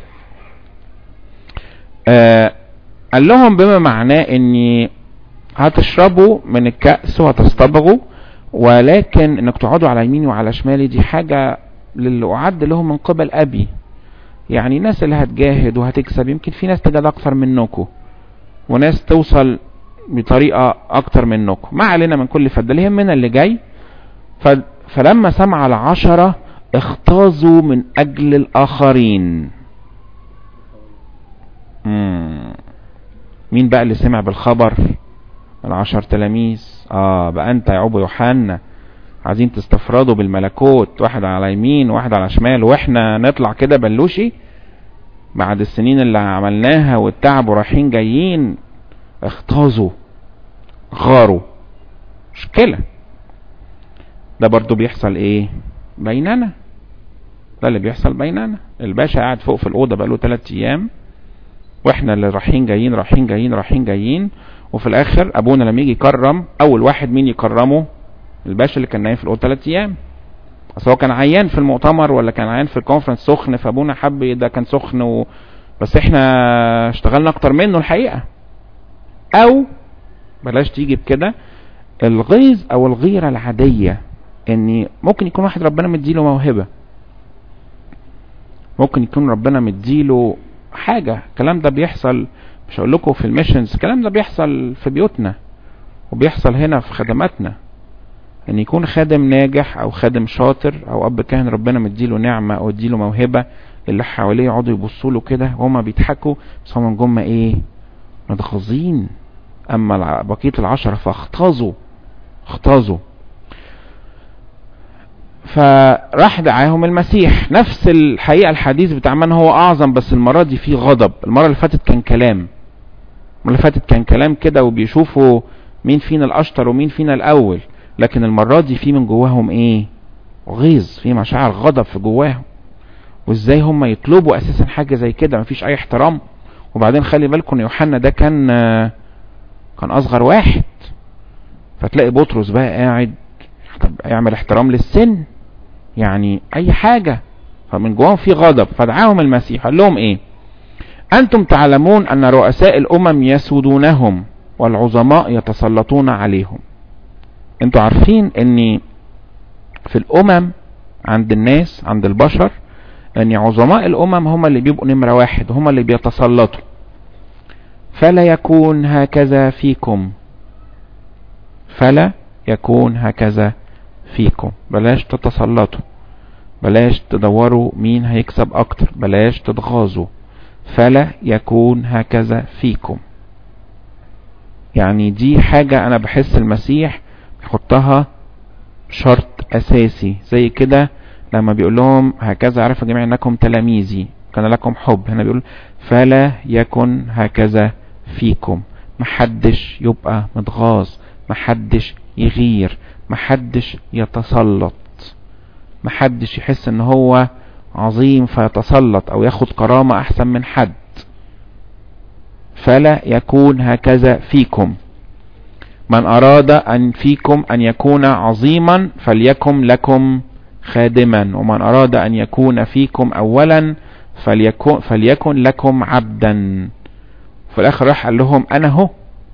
آه قال لهم بما معناه أني هتشربوا من الكأس وهتصطبغوا ولكن انك تقعدوا على يميني وعلى شمالي دي حاجة للي أعد لهم من قبل أبي يعني الناس اللي هتجاهد وهتكسب يمكن في ناس تجد اكتر منكم وناس توصل بطريقة اكتر منكم ما علينا من كل فد اللي يهمنا اللي جاي ف... فلما سمع العشرة اختازوا من اجل الاخرين مم. مين بقى اللي سمع بالخبر العشر تلاميذ اه بقى انت يا عبو يوحنا عايزين تستفردوا بالملكوت واحد على يمين وواحد على شمال واحنا نطلع كده بلوشي بعد السنين اللي عملناها والتعب ورايحين جايين اختازوا غاروا مشكلة ده برضو بيحصل ايه بيننا ده اللي بيحصل بيننا الباشا قاعد فوق في الأوضة بقاله 3 ايام واحنا اللي رايحين جايين رايحين جايين رايحين جايين وفي الاخر ابونا لما يجي يكرم اول واحد مين يكرمه الباشا اللي كان نايم في الاوضه ثلاث ايام اصل هو كان عيان في المؤتمر ولا كان عيان في الكونفرنس سخن فابونا حب ده كان سخن و... بس احنا اشتغلنا اكتر منه الحقيقه او بلاش تيجي بكده الغيظ او الغيره العاديه ان ممكن يكون واحد ربنا مديله موهبه ممكن يكون ربنا مديله حاجه الكلام ده بيحصل مش هقول لكم في الميشنز الكلام ده بيحصل في بيوتنا وبيحصل هنا في خدماتنا ان يكون خادم ناجح او خادم شاطر او اب كاهن ربنا مديله نعمة او اديله موهبة اللي حواليه يقعدوا يبصوا له كده وهما بيضحكوا بس هما من جمة ايه متغاظين اما بقية العشرة فاختازوا اختازوا فراح دعاهم المسيح نفس الحقيقة الحديث بتاع من هو اعظم بس المرة دي فيه غضب المرة اللي فاتت كان كلام المرة اللي فاتت كان كلام كده وبيشوفوا مين فينا الاشطر ومين فينا الاول لكن المرة دي في من جواهم ايه غيظ في مشاعر غضب في جواهم وازاي هم يطلبوا اساسا حاجة زي كده مفيش اي احترام وبعدين خلي بالكم ان يوحنا ده كان كان اصغر واحد فتلاقي بطرس بقى قاعد طب يعمل احترام للسن يعني اي حاجة فمن جواهم في غضب فدعاهم المسيح قال لهم ايه انتم تعلمون ان رؤساء الامم يسودونهم والعظماء يتسلطون عليهم انتوا عارفين ان في الامم عند الناس عند البشر ان عظماء الامم هم اللي بيبقوا نمرة واحد هم اللي بيتسلطوا فلا يكون هكذا فيكم فلا يكون هكذا فيكم بلاش تتسلطوا بلاش تدوروا مين هيكسب اكتر بلاش تتغاظوا فلا يكون هكذا فيكم يعني دي حاجة انا بحس المسيح يحطها شرط اساسي زي كده لما بيقول لهم هكذا عرف جميع انكم تلاميذي كان لكم حب هنا بيقول فلا يكن هكذا فيكم محدش يبقى متغاظ محدش يغير محدش يتسلط محدش يحس ان هو عظيم فيتسلط او ياخد كرامة احسن من حد فلا يكون هكذا فيكم من اراد ان فيكم ان يكون عظيما فليكن لكم خادما ومن اراد ان يكون فيكم اولا فليكن, فليكن لكم عبدا في الاخر راح قال لهم انا هو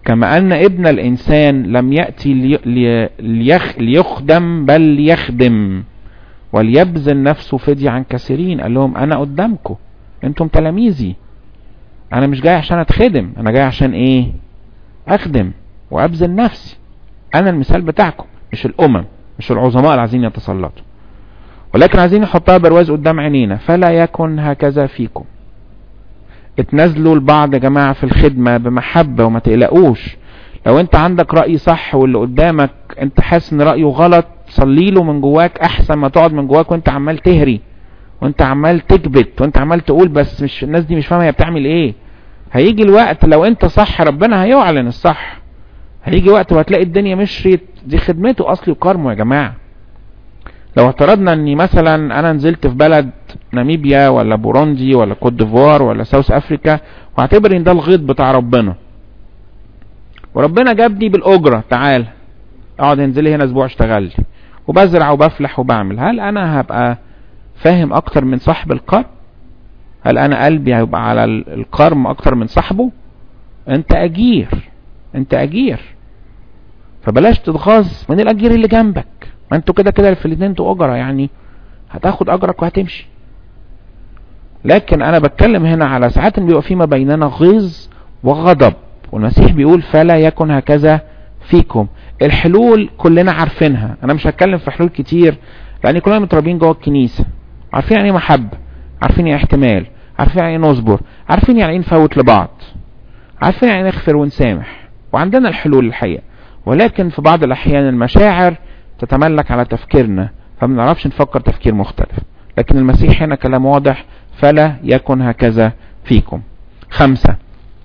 كما أن ابن الإنسان لم يأتي لي لي ليخ ليخدم بل ليخدم وليبذل نفسه فدية عن كثيرين قال لهم أنا قدامكم أنتم تلاميذي أنا مش جاي عشان أتخدم أنا جاي عشان إيه أخدم وأبذل نفسي أنا المثال بتاعكم مش الأمم مش العظماء اللي عايزين يتسلطوا ولكن عايزين نحطها برواز قدام عينينا فلا يكن هكذا فيكم اتنازلوا البعض يا جماعة في الخدمة بمحبة وما تقلقوش لو انت عندك رأي صح واللي قدامك انت حاسس ان رأيه غلط صلي له من جواك احسن ما تقعد من جواك وانت عمال تهري وانت عمال تكبت وانت عمال تقول بس مش الناس دي مش فاهمة هي بتعمل ايه هيجي الوقت لو انت صح ربنا هيعلن الصح هيجي وقت وهتلاقي الدنيا مشيت دي خدمته اصلي وكرمه يا جماعة لو اعترضنا اني مثلا انا نزلت في بلد ناميبيا ولا بوروندي ولا كوت ديفوار ولا ساوث افريكا واعتبر ان ده الغيط بتاع ربنا وربنا جابني بالاجره تعال اقعد انزلي هنا اسبوع اشتغل لي وبزرع وبفلح وبعمل هل انا هبقى فاهم اكتر من صاحب القرم هل انا قلبي هيبقى على القرم اكتر من صاحبه انت اجير انت اجير فبلاش تتغاظ من الاجير اللي جنبك ما انتوا كده كده في الاثنين انتوا اجره يعني هتاخد اجرك وهتمشي لكن انا بتكلم هنا على ساعات بيبقى فيما بيننا غيظ وغضب والمسيح بيقول فلا يكن هكذا فيكم الحلول كلنا عارفينها انا مش هتكلم في حلول كتير لان كلنا متربيين جوه الكنيسه عارفين يعني ايه محبه عارفين يعني احتمال عارفين يعني ايه نصبر عارفين يعني ايه نفوت لبعض عارفين يعني نغفر ونسامح وعندنا الحلول الحقيقه ولكن في بعض الاحيان المشاعر تتملك على تفكيرنا فما نعرفش نفكر تفكير مختلف لكن المسيح هنا كلام واضح فلا يكن هكذا فيكم خمسة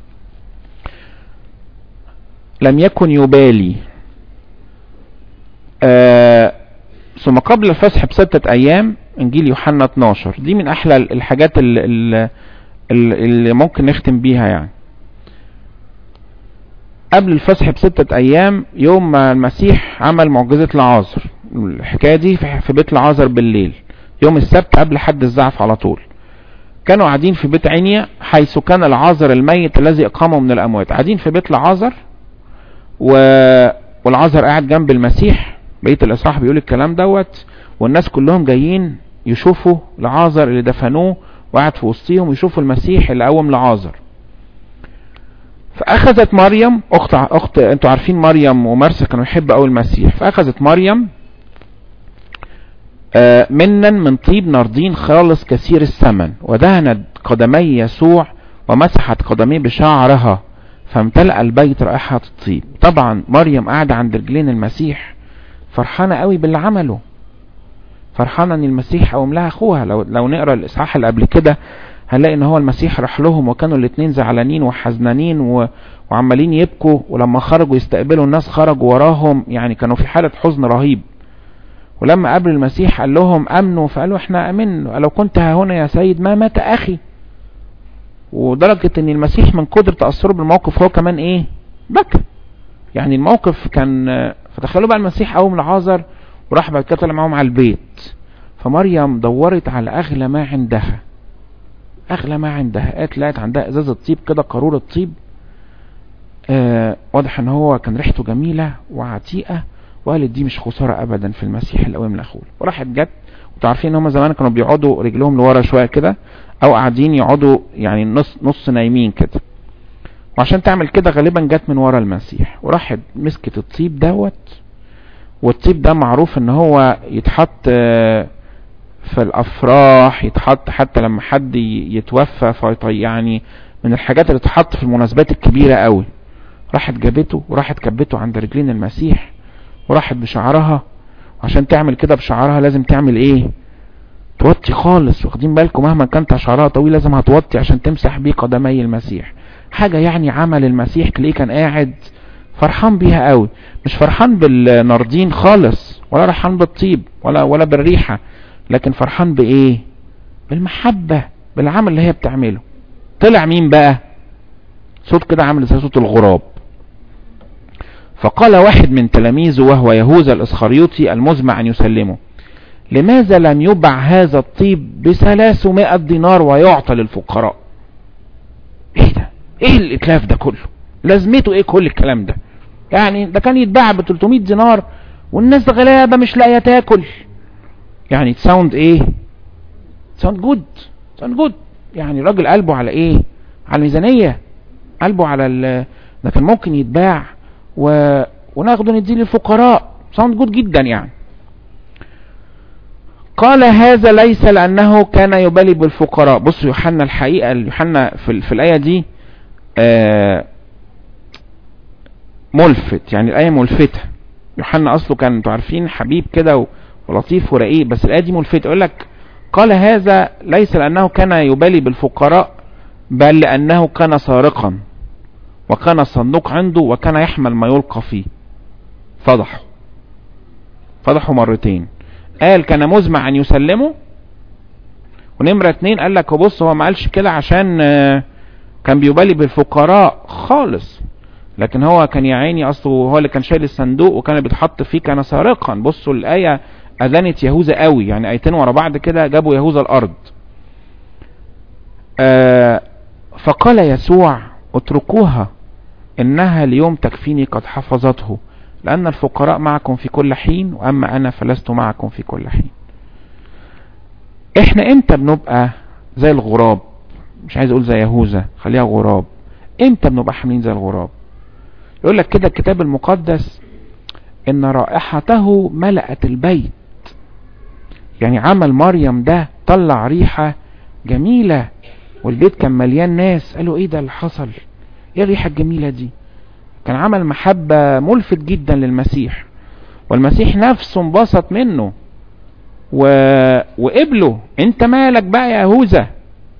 لم يكن يبالي آه ثم قبل الفسح بستة ايام انجيل يوحنا 12 دي من احلى الحاجات اللي, اللي, اللي ممكن نختم بيها يعني قبل الفسح بستة ايام يوم ما المسيح عمل معجزة لعازر الحكاية دي في بيت لعازر بالليل يوم السبت قبل حد الزعف على طول كانوا قاعدين في بيت عنيا حيث كان العازر الميت الذي اقامه من الاموات قاعدين في بيت لعازر و... والعازر قاعد جنب المسيح بقيه الاصحاح بيقول الكلام دوت والناس كلهم جايين يشوفوا لعازر اللي دفنوه وقعد في وسطيهم يشوفوا المسيح اللي قوم لعازر فاخذت مريم اخت اخت انتوا عارفين مريم ومرسى كانوا يحبوا قوي المسيح فاخذت مريم منا من طيب نردين خالص كثير الثمن ودهنت قدمي يسوع ومسحت قدميه بشعرها فامتلأ البيت رائحة الطيب طبعا مريم قاعدة عند رجلين المسيح فرحانة قوي باللي عمله فرحانة ان المسيح قوم لها اخوها لو, لو نقرأ الاصحاح اللي قبل كده هنلاقي ان هو المسيح راح لهم وكانوا الاتنين زعلانين وحزنانين و... وعمالين يبكوا ولما خرجوا يستقبلوا الناس خرجوا وراهم يعني كانوا في حالة حزن رهيب ولما قابل المسيح قال لهم امنوا فقالوا احنا امنا لو كنت ها هنا يا سيد ما مات اخي ودرجة ان المسيح من قدر تأثره بالموقف هو كمان ايه بكى يعني الموقف كان فتخيلوا بقى المسيح قوم لعازر وراح بعد كده طلع معاهم على البيت فمريم دورت على اغلى ما عندها اغلى ما عندها قالت لقيت عندها ازازة طيب كده قارورة طيب آه واضح ان هو كان ريحته جميلة وعتيقة وقالت دي مش خسارة ابدا في المسيح القويم الاخول وراحت جت وتعرفين ان هم زمان كانوا بيقعدوا رجلهم لورا شوية كده او قاعدين يقعدوا يعني نص نص نايمين كده وعشان تعمل كده غالبا جت من ورا المسيح وراحت مسكت الطيب دوت والطيب ده معروف ان هو يتحط في الافراح يتحط حتى لما حد يتوفى يعني من الحاجات اللي تتحط في المناسبات الكبيرة قوي راحت جابته وراحت كبته عند رجلين المسيح وراحت بشعرها عشان تعمل كده بشعرها لازم تعمل ايه توطي خالص واخدين بالكم مهما كانت شعرها طويل لازم هتوطي عشان تمسح بيه قدمي المسيح حاجة يعني عمل المسيح تلاقيه كان قاعد فرحان بيها قوي مش فرحان بالناردين خالص ولا فرحان بالطيب ولا ولا بالريحة لكن فرحان بايه بالمحبة بالعمل اللي هي بتعمله طلع مين بقى صوت كده عامل زي صوت الغراب فقال واحد من تلاميذه وهو يهوذا الاسخريوطي المزمع ان يسلمه لماذا لم يبع هذا الطيب بثلاثمائة دينار ويعطى للفقراء ايه ده ايه الاتلاف ده كله لازمته ايه كل الكلام ده يعني ده كان يتباع ب 300 دينار والناس غلابه مش لاقيه تاكل يعني تساوند ايه ساوند جود ساوند جود يعني الراجل قلبه على ايه على الميزانيه قلبه على ال ده كان ممكن يتباع و... وناخده نديه للفقراء ساوند جود جدا يعني قال هذا ليس لأنه كان يبالي بالفقراء بص يوحنا الحقيقة يوحنا في, في الآية دي آه ملفت يعني الآية ملفتة يوحنا أصله كان انتوا عارفين حبيب كده ولطيف ورقيق بس الآية دي ملفتة يقول لك قال هذا ليس لأنه كان يبالي بالفقراء بل لأنه كان سارقا وكان الصندوق عنده وكان يحمل ما يلقى فيه فضحه فضحه مرتين قال كان مزمع ان يسلمه ونمرة اتنين قال لك بص هو ما قالش كده عشان كان بيبالي بالفقراء خالص لكن هو كان يا عيني اصله هو اللي كان شايل الصندوق وكان بيتحط فيه كان سارقا بصوا الايه اذنت يهوذا قوي يعني ايتين ورا بعض كده جابوا يهوذا الارض آه فقال يسوع اتركوها انها اليوم تكفيني قد حفظته لان الفقراء معكم في كل حين واما انا فلست معكم في كل حين احنا امتى بنبقى زي الغراب مش عايز اقول زي يهوذا خليها غراب امتى بنبقى حاملين زي الغراب يقول لك كده الكتاب المقدس ان رائحته ملأت البيت يعني عمل مريم ده طلع ريحة جميلة والبيت كان مليان ناس قالوا ايه ده اللي حصل ايه الريحة الجميلة دي كان عمل محبة ملفت جدا للمسيح والمسيح نفسه انبسط منه و... وقبله انت مالك بقى يا يهوذا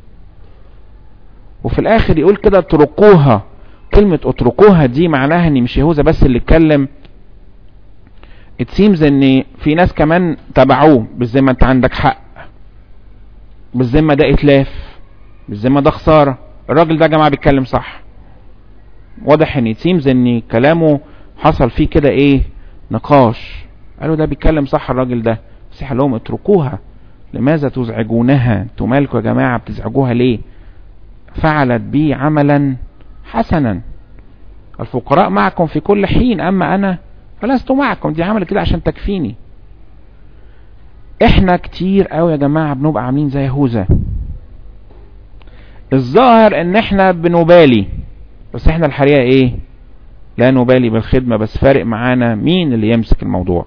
وفي الاخر يقول كده اتركوها كلمة اتركوها دي معناها ان مش يهوذا بس اللي اتكلم it seems ان في ناس كمان تبعوه بالذمة انت عندك حق بالذمة ده اتلاف بالذمة ده خسارة الراجل ده يا جماعة بيتكلم صح واضح ان it seems ان كلامه حصل فيه كده ايه نقاش قالوا ده بيتكلم صح الراجل ده بس قال لهم اتركوها لماذا تزعجونها انتوا مالكوا يا جماعة بتزعجوها ليه فعلت بي عملا حسنا الفقراء معكم في كل حين اما انا فلست معكم دي عمل كده عشان تكفيني احنا كتير قوي يا جماعة بنبقى عاملين زي يهوذا الظاهر ان احنا بنبالي بس احنا الحقيقة ايه لا نبالي بالخدمة بس فارق معانا مين اللي يمسك الموضوع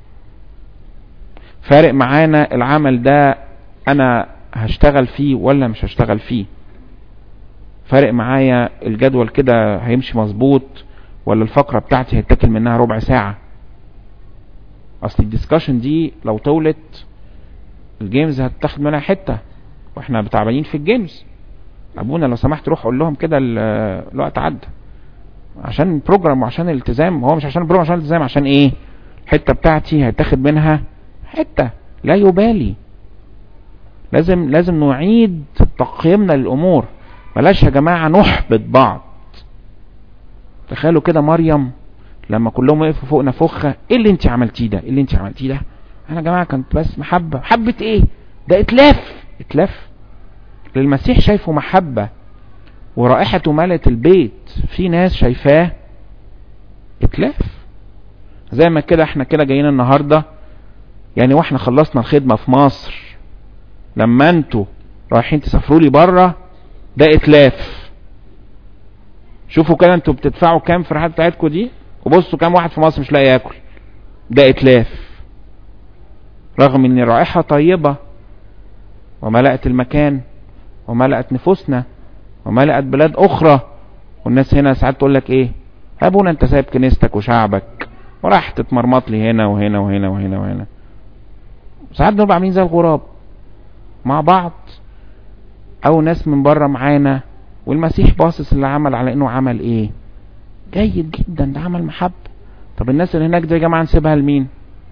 فارق معانا العمل ده انا هشتغل فيه ولا مش هشتغل فيه فارق معايا الجدول كده هيمشي مظبوط ولا الفقرة بتاعتي هيتاكل منها ربع ساعة اصل الديسكشن دي لو طولت الجيمز هتاخد منها حتة واحنا تعبانين في الجيمز ابونا لو سمحت روح قول لهم كده الوقت عدى عشان البروجرام وعشان الالتزام هو مش عشان البروجرام عشان الالتزام عشان ايه الحتة بتاعتي هيتاخد منها حتة لا يبالي لازم لازم نعيد تقييمنا للامور بلاش يا جماعة نحبط بعض تخيلوا كده مريم لما كلهم وقفوا فوق نفخة ايه اللي انت عملتيه ده ايه اللي انت عملتيه ده انا يا جماعة كنت بس محبة محبة ايه ده اتلاف اتلاف للمسيح شايفه محبة ورائحته ملت البيت في ناس شايفاه اتلاف زي ما كده احنا كده جايين النهاردة يعني واحنا خلصنا الخدمة في مصر لما انتوا رايحين تسافروا لي بره ده اتلاف شوفوا كده انتوا بتدفعوا كام في الرحلات بتاعتكم دي وبصوا كام واحد في مصر مش لاقي ياكل ده اتلاف رغم ان الرائحة طيبة وملأت المكان وملأت نفوسنا وملأت بلاد اخرى والناس هنا ساعات تقول لك ايه ابونا انت سايب كنيستك وشعبك وراح تتمرمط لي هنا وهنا وهنا وهنا وهنا ساعات بنبقى عاملين زي الغراب مع بعض او ناس من بره معانا والمسيح باصص اللي عمل على انه عمل ايه جيد جدا ده عمل محبة طب الناس اللي هناك دي يا جماعة نسيبها لمين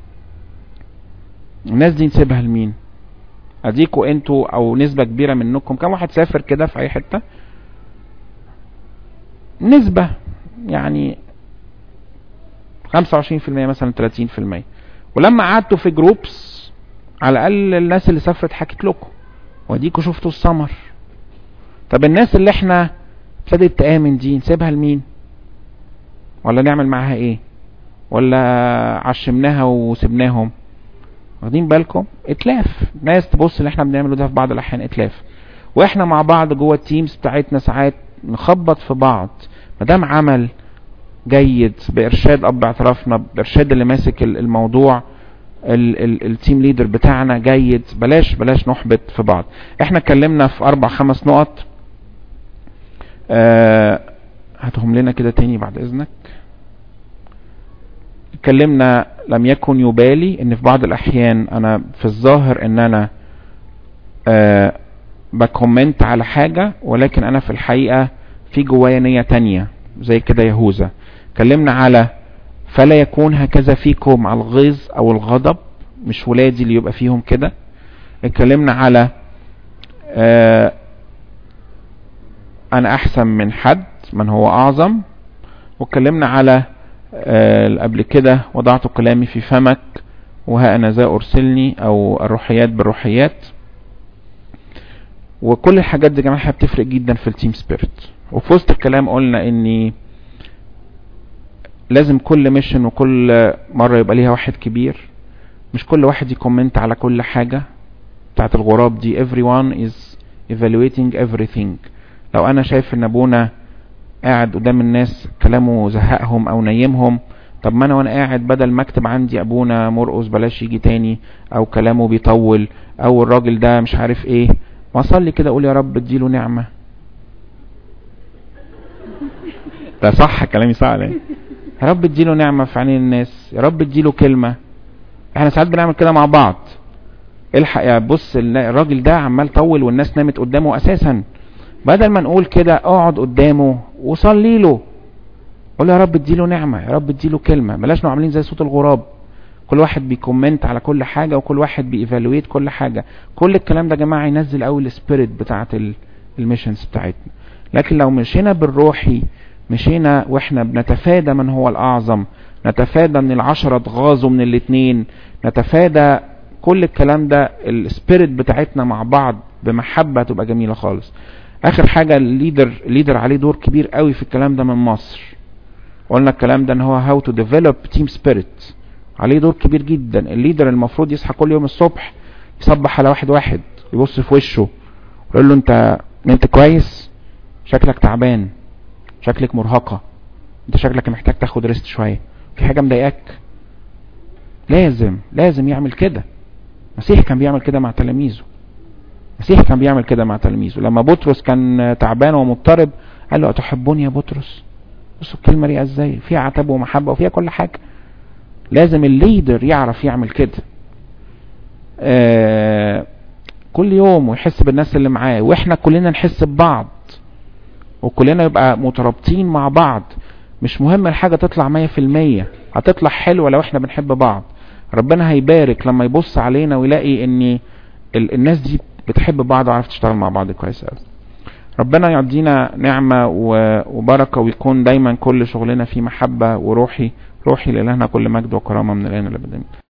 الناس دي نسيبها لمين اديكوا انتوا او نسبة كبيرة منكم كم واحد سافر كده في اي حتة نسبة يعني 25% مثلا 30% ولما قعدتوا في جروبس على الاقل الناس اللي سافرت حكت لكم واديكوا شفتوا السمر طب الناس اللي احنا ابتدت تآمن دي نسيبها لمين ولا نعمل معاها ايه ولا عشمناها وسبناهم واخدين بالكم اتلاف ناس تبص اللي احنا بنعمله ده في بعض الاحيان اتلاف واحنا مع بعض جوه التيمز بتاعتنا ساعات نخبط في بعض ما دام عمل جيد بارشاد اب اعترافنا بارشاد اللي ماسك الموضوع التيم ليدر بتاعنا جيد بلاش بلاش نحبط في بعض احنا اتكلمنا في اربع خمس نقط آه هاتهم لنا كده تاني بعد اذنك اتكلمنا لم يكن يبالي ان في بعض الاحيان انا في الظاهر ان انا آه بكومنت على حاجة ولكن انا في الحقيقة في جوايا نية تانية زي كده يهوذا اتكلمنا على فلا يكون هكذا فيكم على الغيظ او الغضب مش ولادي اللي يبقى فيهم كده اتكلمنا على آه انا احسن من حد من هو اعظم واتكلمنا على آه قبل كده وضعت كلامي في فمك وها انا ذا ارسلني او الروحيات بالروحيات وكل الحاجات دي يا جماعه بتفرق جدا في التيم سبيريت وفي وسط الكلام قلنا اني لازم كل ميشن وكل مرة يبقى ليها واحد كبير مش كل واحد يكومنت على كل حاجة بتاعت الغراب دي everyone is evaluating everything لو انا شايف ان ابونا قاعد قدام الناس كلامه زهقهم او نيمهم طب ما انا وانا قاعد بدل ما اكتب عندي ابونا مرقص بلاش يجي تاني او كلامه بيطول او الراجل ده مش عارف ايه ما اصلي كده اقول يا رب اديله نعمة ده صح كلامي صح عليه يا رب اديله نعمة في عينين الناس يا رب اديله كلمة احنا ساعات بنعمل كده مع بعض الحق يا بص الراجل ده عمال طول والناس نامت قدامه اساسا بدل ما نقول كده اقعد قدامه وصلي له قول يا رب اديله نعمة يا رب اديله كلمة بلاش نبقى عاملين زي صوت الغراب كل واحد بيكومنت على كل حاجة وكل واحد بييفالويت كل حاجة كل الكلام ده يا جماعة ينزل قوي السبيريت بتاعت الميشنز بتاعتنا لكن لو مشينا بالروحي مشينا واحنا بنتفادى من هو الاعظم نتفادى ان العشرة اتغاظوا من الاتنين نتفادى كل الكلام ده السبيريت بتاعتنا مع بعض بمحبة تبقى جميلة خالص اخر حاجة الليدر الليدر عليه دور كبير قوي في الكلام ده من مصر قلنا الكلام ده ان هو هاو تو ديفلوب تيم سبيريت عليه دور كبير جدا الليدر المفروض يصحى كل يوم الصبح يصبح على واحد واحد يبص في وشه ويقول له انت انت كويس شكلك تعبان شكلك مرهقة انت شكلك محتاج تاخد ريست شوية في حاجة مضايقاك لازم لازم يعمل كده مسيح كان بيعمل كده مع تلاميذه مسيح كان بيعمل كده مع تلاميذه لما بطرس كان تعبان ومضطرب قال له أتحبني يا بطرس بصوا الكلمة دي ازاي فيها عتاب ومحبة وفيها كل حاجة لازم الليدر يعرف يعمل كده آه كل يوم ويحس بالناس اللي معاه واحنا كلنا نحس ببعض وكلنا يبقى مترابطين مع بعض مش مهم الحاجة تطلع مية في المية هتطلع حلوة لو احنا بنحب بعض ربنا هيبارك لما يبص علينا ويلاقي ان الناس دي بتحب بعض وعارف تشتغل مع بعض كويس قوي ربنا يعطينا نعمة وبركة ويكون دايما كل شغلنا فيه محبة وروحي روحي لإلهنا كل مجد وكرامة من الآن للأبد